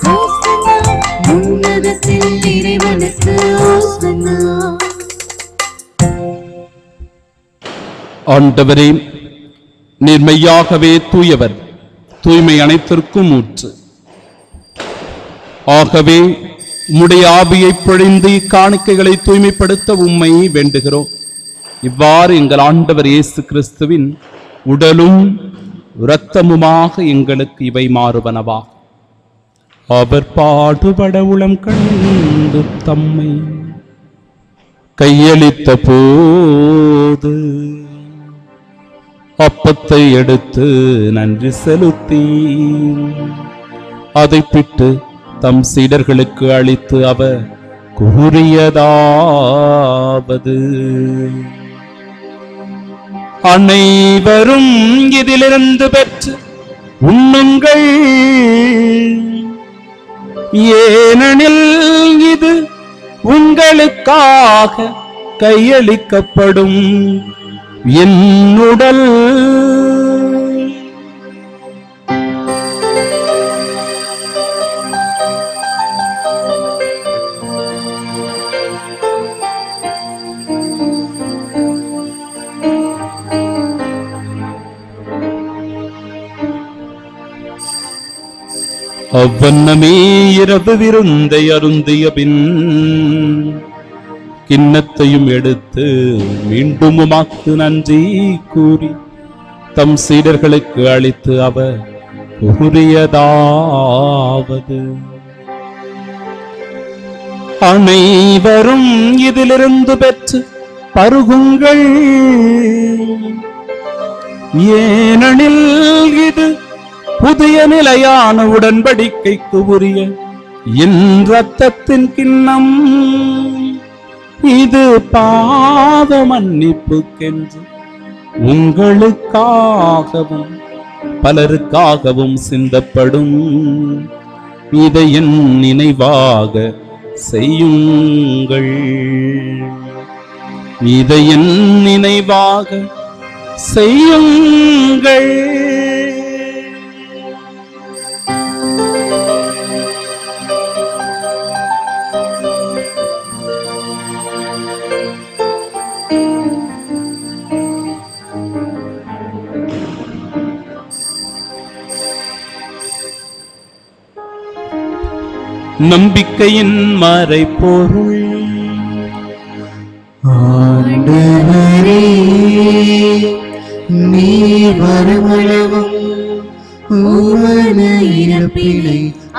உன்னதத்தில் இறைவனுக்கு ஓசனா ஆண்டவரே நீர் மெய்யாகவே தூயவர் தூய்மை அனைத்திற்கும் ஊற்று ஆகவே உம்முடைய ஆவியை பொழிந்து இக்காணிக்கைகளை தூய்மைப்படுத்த உம்மை வேண்டுகிறோம் இவ்வாறு எங்கள் ஆண்டவர் இயேசு கிறிஸ்துவின் உடலும் இரத்தமுமாக எங்களுக்கு இவை மாறுவனவா அவர் பாடுபட உளம் கண்டு தம்மை கையளித்த போது அப்பத்தை எடுத்து நன்றி செலுத்தி அதை பிட்டு தம் சீடர்களுக்கு அளித்து அவர் கூறியதாவது அனைவரும் இதிலிருந்து பெற்று உண்ணுங்கள் ஏனெனில் இது உங்களுக்காக கையளிக்கப்படும் என்னுடல் அவ்வண்ணமே இரவு விருந்தை அருந்திய பின் கிண்ணத்தையும் எடுத்து மீண்டும் உமாக்கு நன்றி கூறி தம் சீடர்களுக்கு அளித்து அவர் கூறியதாவது அனைவரும் இதிலிருந்து பெற்று பருகுங்கள் ஏனெனில் இது புதிய நிலையான உடன்படிக்கைக்கு உரிய என் ரத்தத்தின் கிண்ணம் இது பாவ மன்னிப்புக்கென்று உங்களுக்காகவும் பலருக்காகவும் சிந்தப்படும் இதை என் நினைவாக செய்யுங்கள் இதை என் நினைவாக செய்யுங்கள் நம்பிக்கையின் மறைப்பொருள் ஆண்டவரே நீர் வருமளவும் உமது இறப்பினை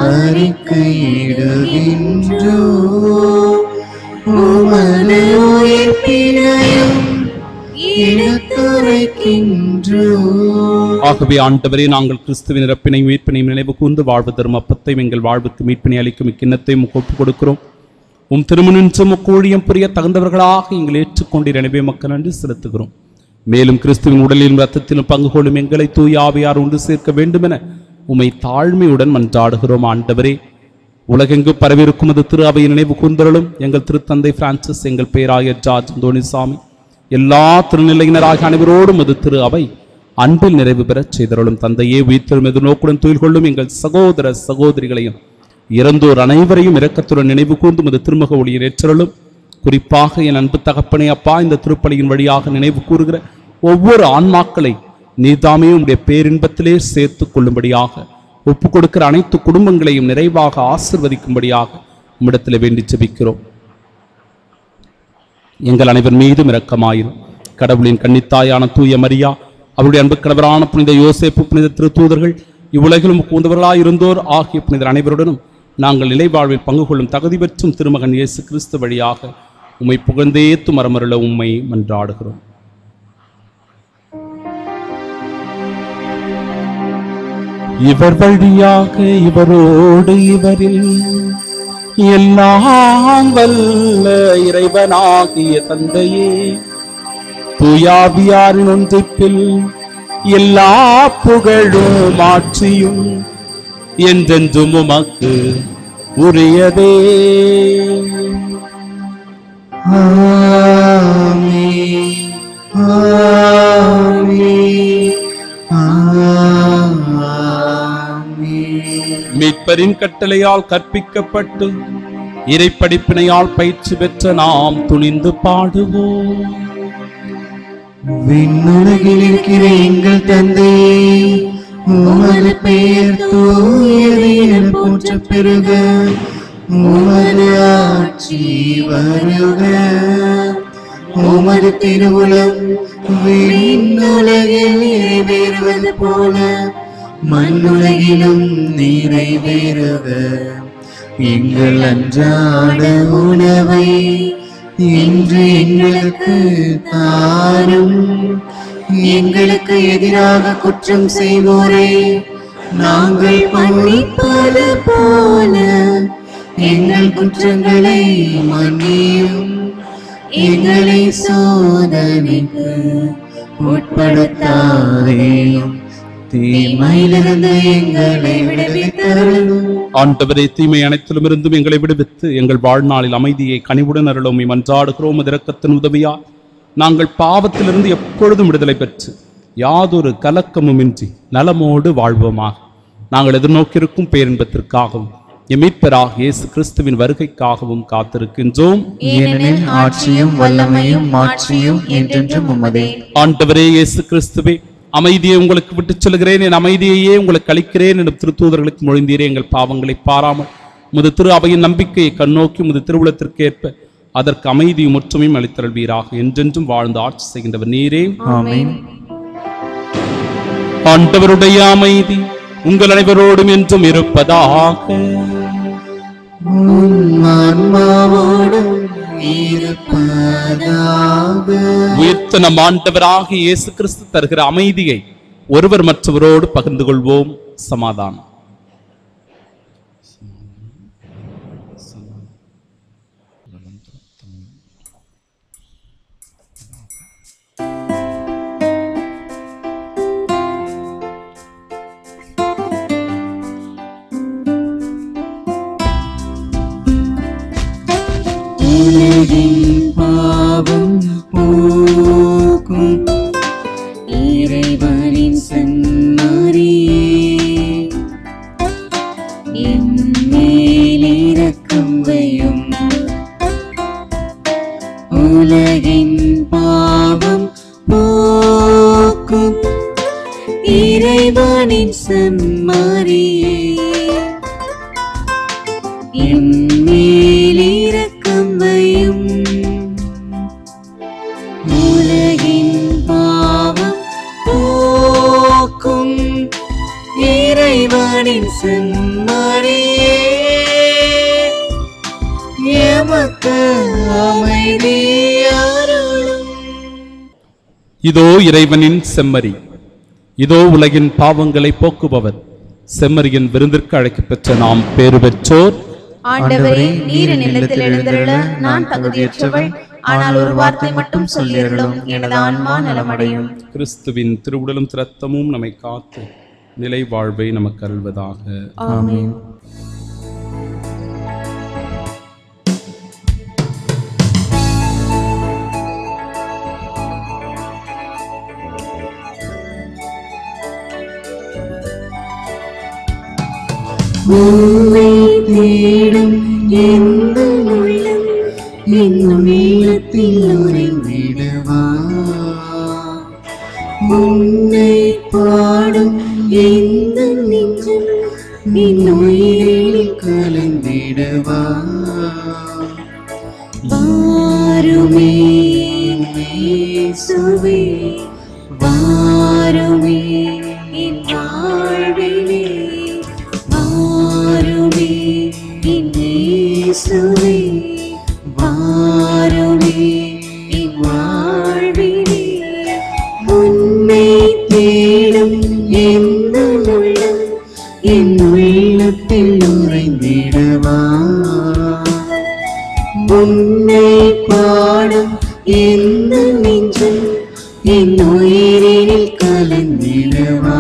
அறிக்கையிடுகின்றோ உமது உயிர்ப்பினையும் எடுத்துரைக்கின்றோ ஒன்று ஆகவே ஆண்டவரே நாங்கள் கிறிஸ்துவின் இறப்பினை மீட்பினையும் நினைவு கூர்ந்து வாழ்வு தரும் அப்பத்தையும் எங்கள் வாழ்வுக்கு மீட்பினை அளிக்கும் இக்கிண்ணத்தையும் ஒப்புக் கொடுக்கிறோம் உம் திருமணின்றும் கூழியம் புரிய தகுந்தவர்களாக எங்கள் ஏற்றுக்கொண்டீர் எனவே மக்கள் நன்றி செலுத்துகிறோம் மேலும் கிறிஸ்துவின் உடலிலும் ரத்தத்திலும் பங்கு கொள்ளும் எங்களை தூய ஆவியார் உண்டு சேர்க்க வேண்டுமென உம்மை தாழ்மையுடன் மன்றாடுகிறோம் ஆண்டவரே உலகெங்கு பரவிருக்கும் அது திரு அவை நினைவு கூர்ந்தருளும் எங்கள் திருத்தந்தை பிரான்சிஸ் எங்கள் பேராயர் ஜார்ஜ் தோனிசாமி எல்லா திருநிலையினராகிய அனைவரோடும் அது திரு அவை அன்பில் நிறைவு பெறச் செய்தருளும் தந்தையே உயிர்த்தெழும் எது நோக்குடன் துயில் கொள்ளும் எங்கள் சகோதர சகோதரிகளையும் இறந்தோர் அனைவரையும் இரக்கத்துடன் நினைவு கூர்ந்தும் அது திருமுக ஒளியில் ஏற்றருளும் குறிப்பாக என் அன்பு தகப்பனே அப்பா இந்த திருப்பலியின் வழியாக நினைவு கூறுகிற ஒவ்வொரு ஆன்மாக்களை நீதாமே உடைய பேரின்பத்திலே சேர்த்து கொள்ளும்படியாக ஒப்பு கொடுக்கிற அனைத்து குடும்பங்களையும் நிறைவாக ஆசிர்வதிக்கும்படியாக உம்மிடத்திலே வேண்டி ஜெபிக்கிறோம் எங்கள் அனைவர் மீதும் இரக்கமாயிரும் கடவுளின் கன்னித்தாயான தூய மரியா அவருடைய அன்பு கணவரான புனித யோசேப்பு புனித திருத்தூதர்கள் இவ்வுலகிலும் கூந்தவர்களாய் இருந்தோர் ஆகிய புனிதர் அனைவருடனும் நாங்கள் நிலைவாழ்வில் பங்கு கொள்ளும் தகுதி பெற்றும் திருமகன் இயேசு கிறிஸ்து வழியாக உம்மை புகழ்ந்தேத்து மரமருள உம்மை மன்றாடுகிறோம் இவர் வழியாக இவரோடு இவரில் எல்லாம் வல்ல இறைவனாகிய தந்தையே தூயாவியாரின் ஒன்றிப்பில் எல்லா புகழும் ஆட்சியும் என்றென்றும் உமக்கு உரியதே ஆமே ஆமே ஆமே மீட்பரின் கட்டளையால் கற்பிக்கப்பட்டு இறைப்படிப்பினையால் பயிற்சி பெற்ற நாம் துணிந்து பாடுவோம் விண்ணுலகில் இருக்கிற எங்கள் தந்தையே உமது பெயர் தூயது என போற்ற பெருக உமது ஆட்சி வருக உமது திருவுளம் விண்ணுலகில் நிறைவேறுவது போல மண்ணுலகிலும் நிறைவேறுக எங்கள் அன்றாட உணவை இன்று எங்களுக்கு தாரும் எங்களுக்கு எதிராக குற்றம் செய்வோரை நாங்கள் மன்னிப்பது போல எங்கள் குற்றங்களை மன்னியும் எங்களை சோதனைக்கு உட்படுத்தாதேயும் தீமையிலிருந்து எங்களை விடுவித்தருளும் ஆண்டவரே தீமை அனைத்திலும் இருந்தும் எங்களை விடுவித்து எங்கள் வாழ்நாளில் அமைதியை கனிவுடன் அருளோமை மன்றாடுகிறோம் உமது இரக்கத்தின் உதவியா நாங்கள் பாவத்திலிருந்து எப்பொழுதும் விடுதலை பெற்று யாதொரு கலக்கமுமின்றி நலமோடு வாழ்வோமாக நாங்கள் எதிர்நோக்கியிருக்கும் பேரின்பத்திற்காகவும் எமீட்பராக இயேசு கிறிஸ்துவின் வருகைக்காகவும் காத்திருக்கின்றோம் ஏனெனில் ஆட்சியும் வல்லமையும் மாட்சியும் என்றென்றும் உமதே ஆண்டவரே இயேசு கிறிஸ்துவே அமைதியை உங்களுக்கு விட்டுச் செல்கிறேன் என் அமைதியையே உங்களுக்கு அளிக்கிறேன் என்று திருத்தூதர்களுக்கு மொழிந்தீரே எங்கள் பாவங்களை பாராமல் முது திரு அவையின் நம்பிக்கையை கண்ணோக்கி முது திருவுளத்திற்கு ஏற்ப அதற்கு அமைதியும் ஒற்றுமையும் அளித்தருள்வீராக என்றென்றும் வாழ்ந்து ஆட்சி செய்கின்றவர் நீரே ஆமென் ஆண்டவருடைய அமைதி உங்கள் அனைவரோடும் என்றும் இருப்பதாக உன் ஆன்மாவோடும் இருப்பதாக உயிர்த்த நம் ஆண்டவராக இயேசு கிறிஸ்து தருகிற அமைதியை ஒருவர் மற்றவரோடு பகிர்ந்து கொள்வோம் சமாதானம் உலகின் பாவம் போக்கும் இறைவனின் செம்மறியே என் மேல் இரக்கம் வையும் உலகின் பாவம் போக்கும் இறைவனின் செம்மறியே என் மேல் இரக்கம் வையும் உலகின் பாவம் போக்கும் இறைவனின் செம்மறியே எமக்கு அமைதி அருளும் இதோ இறைவனின் செம்மறி இதோ உலகின் பாவங்களை போக்குபவர் செம்மறியின் விருந்திற்கு அழைக்கப் பெற்ற நாம் பேறு பெற்றோர் ஆண்டவரே நீர் என் இல்லத்தில் எழுந்தருள நான் தகுதியற்றவள் ஆனால் ஒரு வார்த்தை மட்டும் சொல்லியருளும் எனது ஆன்மா நலமடையும் கிறிஸ்துவின் திருவுடலும் திரத்தமும் நம்மை காத்து நிலை வாழ்வை நமக்கு அருள்வதாக ஆமென் உன்னை தேடும் எந்த உள்ளம் என் உள்ளத்தில் உறைந்திடவா உன்னை பாடும் எந்த நெஞ்சம் என் உயிரில் கலந்திடவா வாருமே இயேசுவே வாருமே என் வாழ்விலே வாருமே என் இயேசுவே வாருமே என் வாழ்விலே உன்னை தேடும் எந்த உள்ளம் என் உள்ளத்தில் உறைந்திடவா உன்னை பாடும் எந்த நெஞ்சம் என் உயிரினில் கலந்திடவா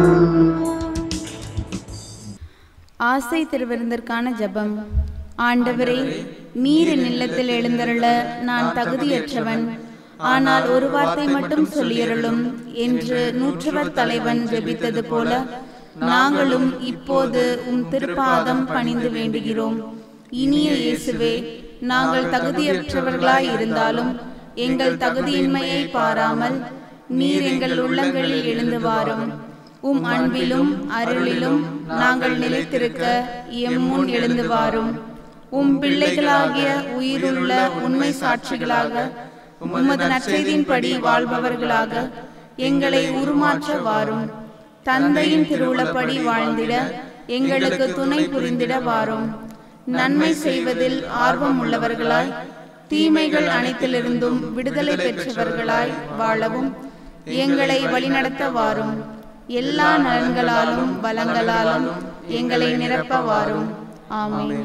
ஆசை திருவிருந்திற்கான ஜெபம் ஆண்டவரே நீர் என் இல்லத்தில் எழுந்தருள நான் தகுதியற்றவன் ஆனால் ஒரு வார்த்தை மட்டும் சொல்லியருளும் என்று நூற்றுவர் தலைவன் ஜெபித்தது போல நாங்களும் இப்போது உம் திருப்பாதம் பணிந்து வேண்டுகிறோம் இனிய இயேசுவே நாங்கள் தகுதியற்றவர்களாய் இருந்தாலும் எங்கள் தகுதியின்மையை பாராமல் நீர் எங்கள் உள்ளங்களில் எழுந்து வாரும் உம் அன்பிலும் அருளிலும் நாங்கள் நிலைத்திருக்க எம் முன் எழுந்து வாரும் உம் பிள்ளைகளாகிய உயிருள்ள உண்மை சாட்சிகளாக உமது நற்செய்தியின்படி வாழ்பவர்களாக எங்களை உருமாற்ற வாரும் தந்தையின் திருவுளப்படி வாழ்ந்திட எங்களுக்கு துணை புரிந்திட வாரும் நன்மை செய்வதில் ஆர்வம் உள்ளவர்களாய் தீமைகள் அனைத்திலிருந்தும் விடுதலை பெற்றவர்களாய் வாழவும் எங்களை வழிநடத்த வாரும் எல்லா நலன்களாலும் பலங்களாலும் எங்களை நிரப்ப வாரும் ஆமென்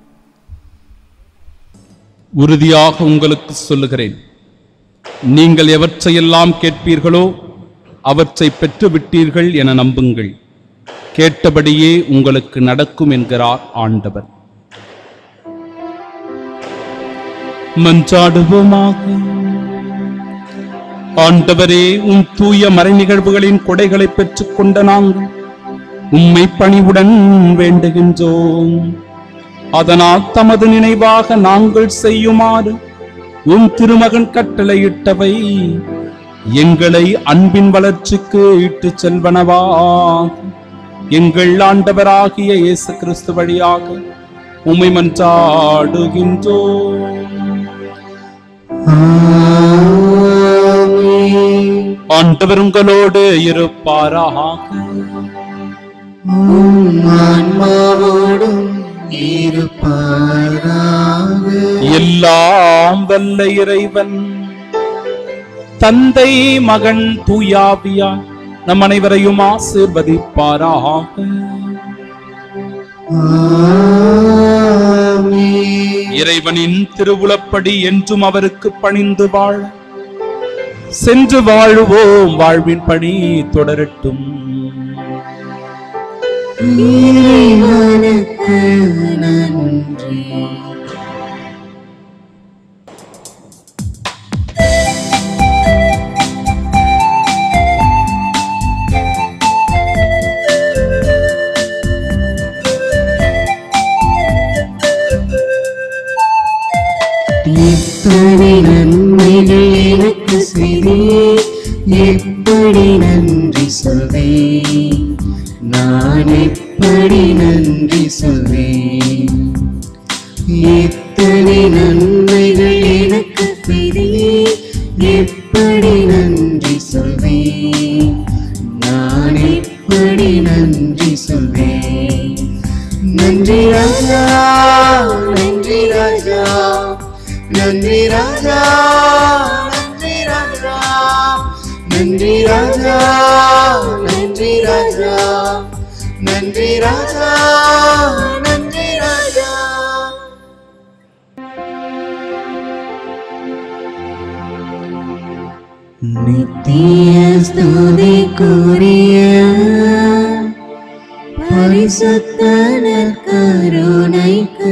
உறுதியாக உங்களுக்கு சொல்லுகிறேன் நீங்கள் எவற்றையெல்லாம் கேட்பீர்களோ அவற்றை பெற்று விட்டீர்கள் என நம்புங்கள் கேட்டபடியே உங்களுக்கு நடக்கும் என்கிறார் ஆண்டவர் மன்றாடுவோமாக ஆண்டவரே உம் தூய மறை நிகழ்வுகளின் கொடைகளை பெற்றுக் கொண்ட நாங்கள் உம்மை பணிவுடன் வேண்டுகின்றோம் அதனால் தமது நினைவாக நாங்கள் செய்யுமாறு உம் திருமகன் கட்டளையிட்டவை எங்களை அன்பின் வளர்ச்சிக்கு இட்டுச் செல்வனவா எங்கள் ஆண்டவராகிய இயேசு கிறிஸ்து வழியாக உம்மை மன்றாடுகின்றோம் ஆண்டவர் உங்களோடு இருப்பாராக ஆன்மாவோடும் இருப்பாராக எல்லாம் வல்ல இறைவன் தந்தை மகன் தூயாவியா நம் அனைவரையும் ஆசீர்வதிப்பாராக இறைவனின் திருவுளப்படி என்றும் அவருக்கு பணிந்து வாழ சென்று வாழுவோம் வாழ்வின் பணி தொடரட்டும் இறைவனுக்கு நன்றி எப்படி நன்மைகள் எனக்கு செய்தீர் எப்படி நன்றி சொல்வேன் நான் எப்படி நன்றி சொல்வேன் எத்தனை நன்மைகள் எனக்கு செய்தீர் எப்படி நன்றி சொல்வேன் நான் எப்படி நன்றி சொல்வேன் நன்றி ராஜா நன்றி ராஜா நன்றி ராஜா நன்றி ராஜா நன்றி ராஜா நன்றி ராஜா நன்றி ராஜா நித்திய ஸ்துதிக்குரிய பரிசுத்த நற்கருணைக்கு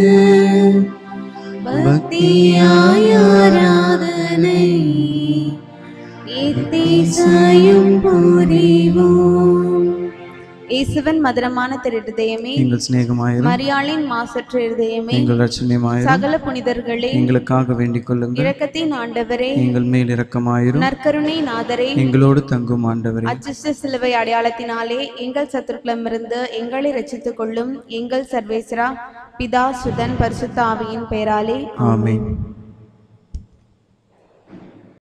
பக்தியாய் ஆராதனை எத்திசையும் புரிவோம் இயேசுவின் மதுரமான திருதயமே எங்கள் சிநேகமாயிரும் மரியாளின் மாசற்ற இருதயமே எங்கள் ரட்சணியமாயிரும் சகல புனிதர்களே எங்களுக்காக வேண்டிக் கொள்ளுங்கள் இரக்கத்தின் ஆண்டவரே எங்கள் மேல் இரக்கமாயிரும் நற்கருணை நாதரே எங்களோடு தங்கும் ஆண்டவரே அச்சிஷ்ட சிலுவை அடையாளத்தினாலே எங்கள் சத்துருக்களிடமிருந்து எங்களை ரட்சித்துக் கொள்ளும் எங்கள் சர்வேஸ்வரா பிதா சுதன் பரிசுத்த ஆவியின் பெயராலே ஆமென்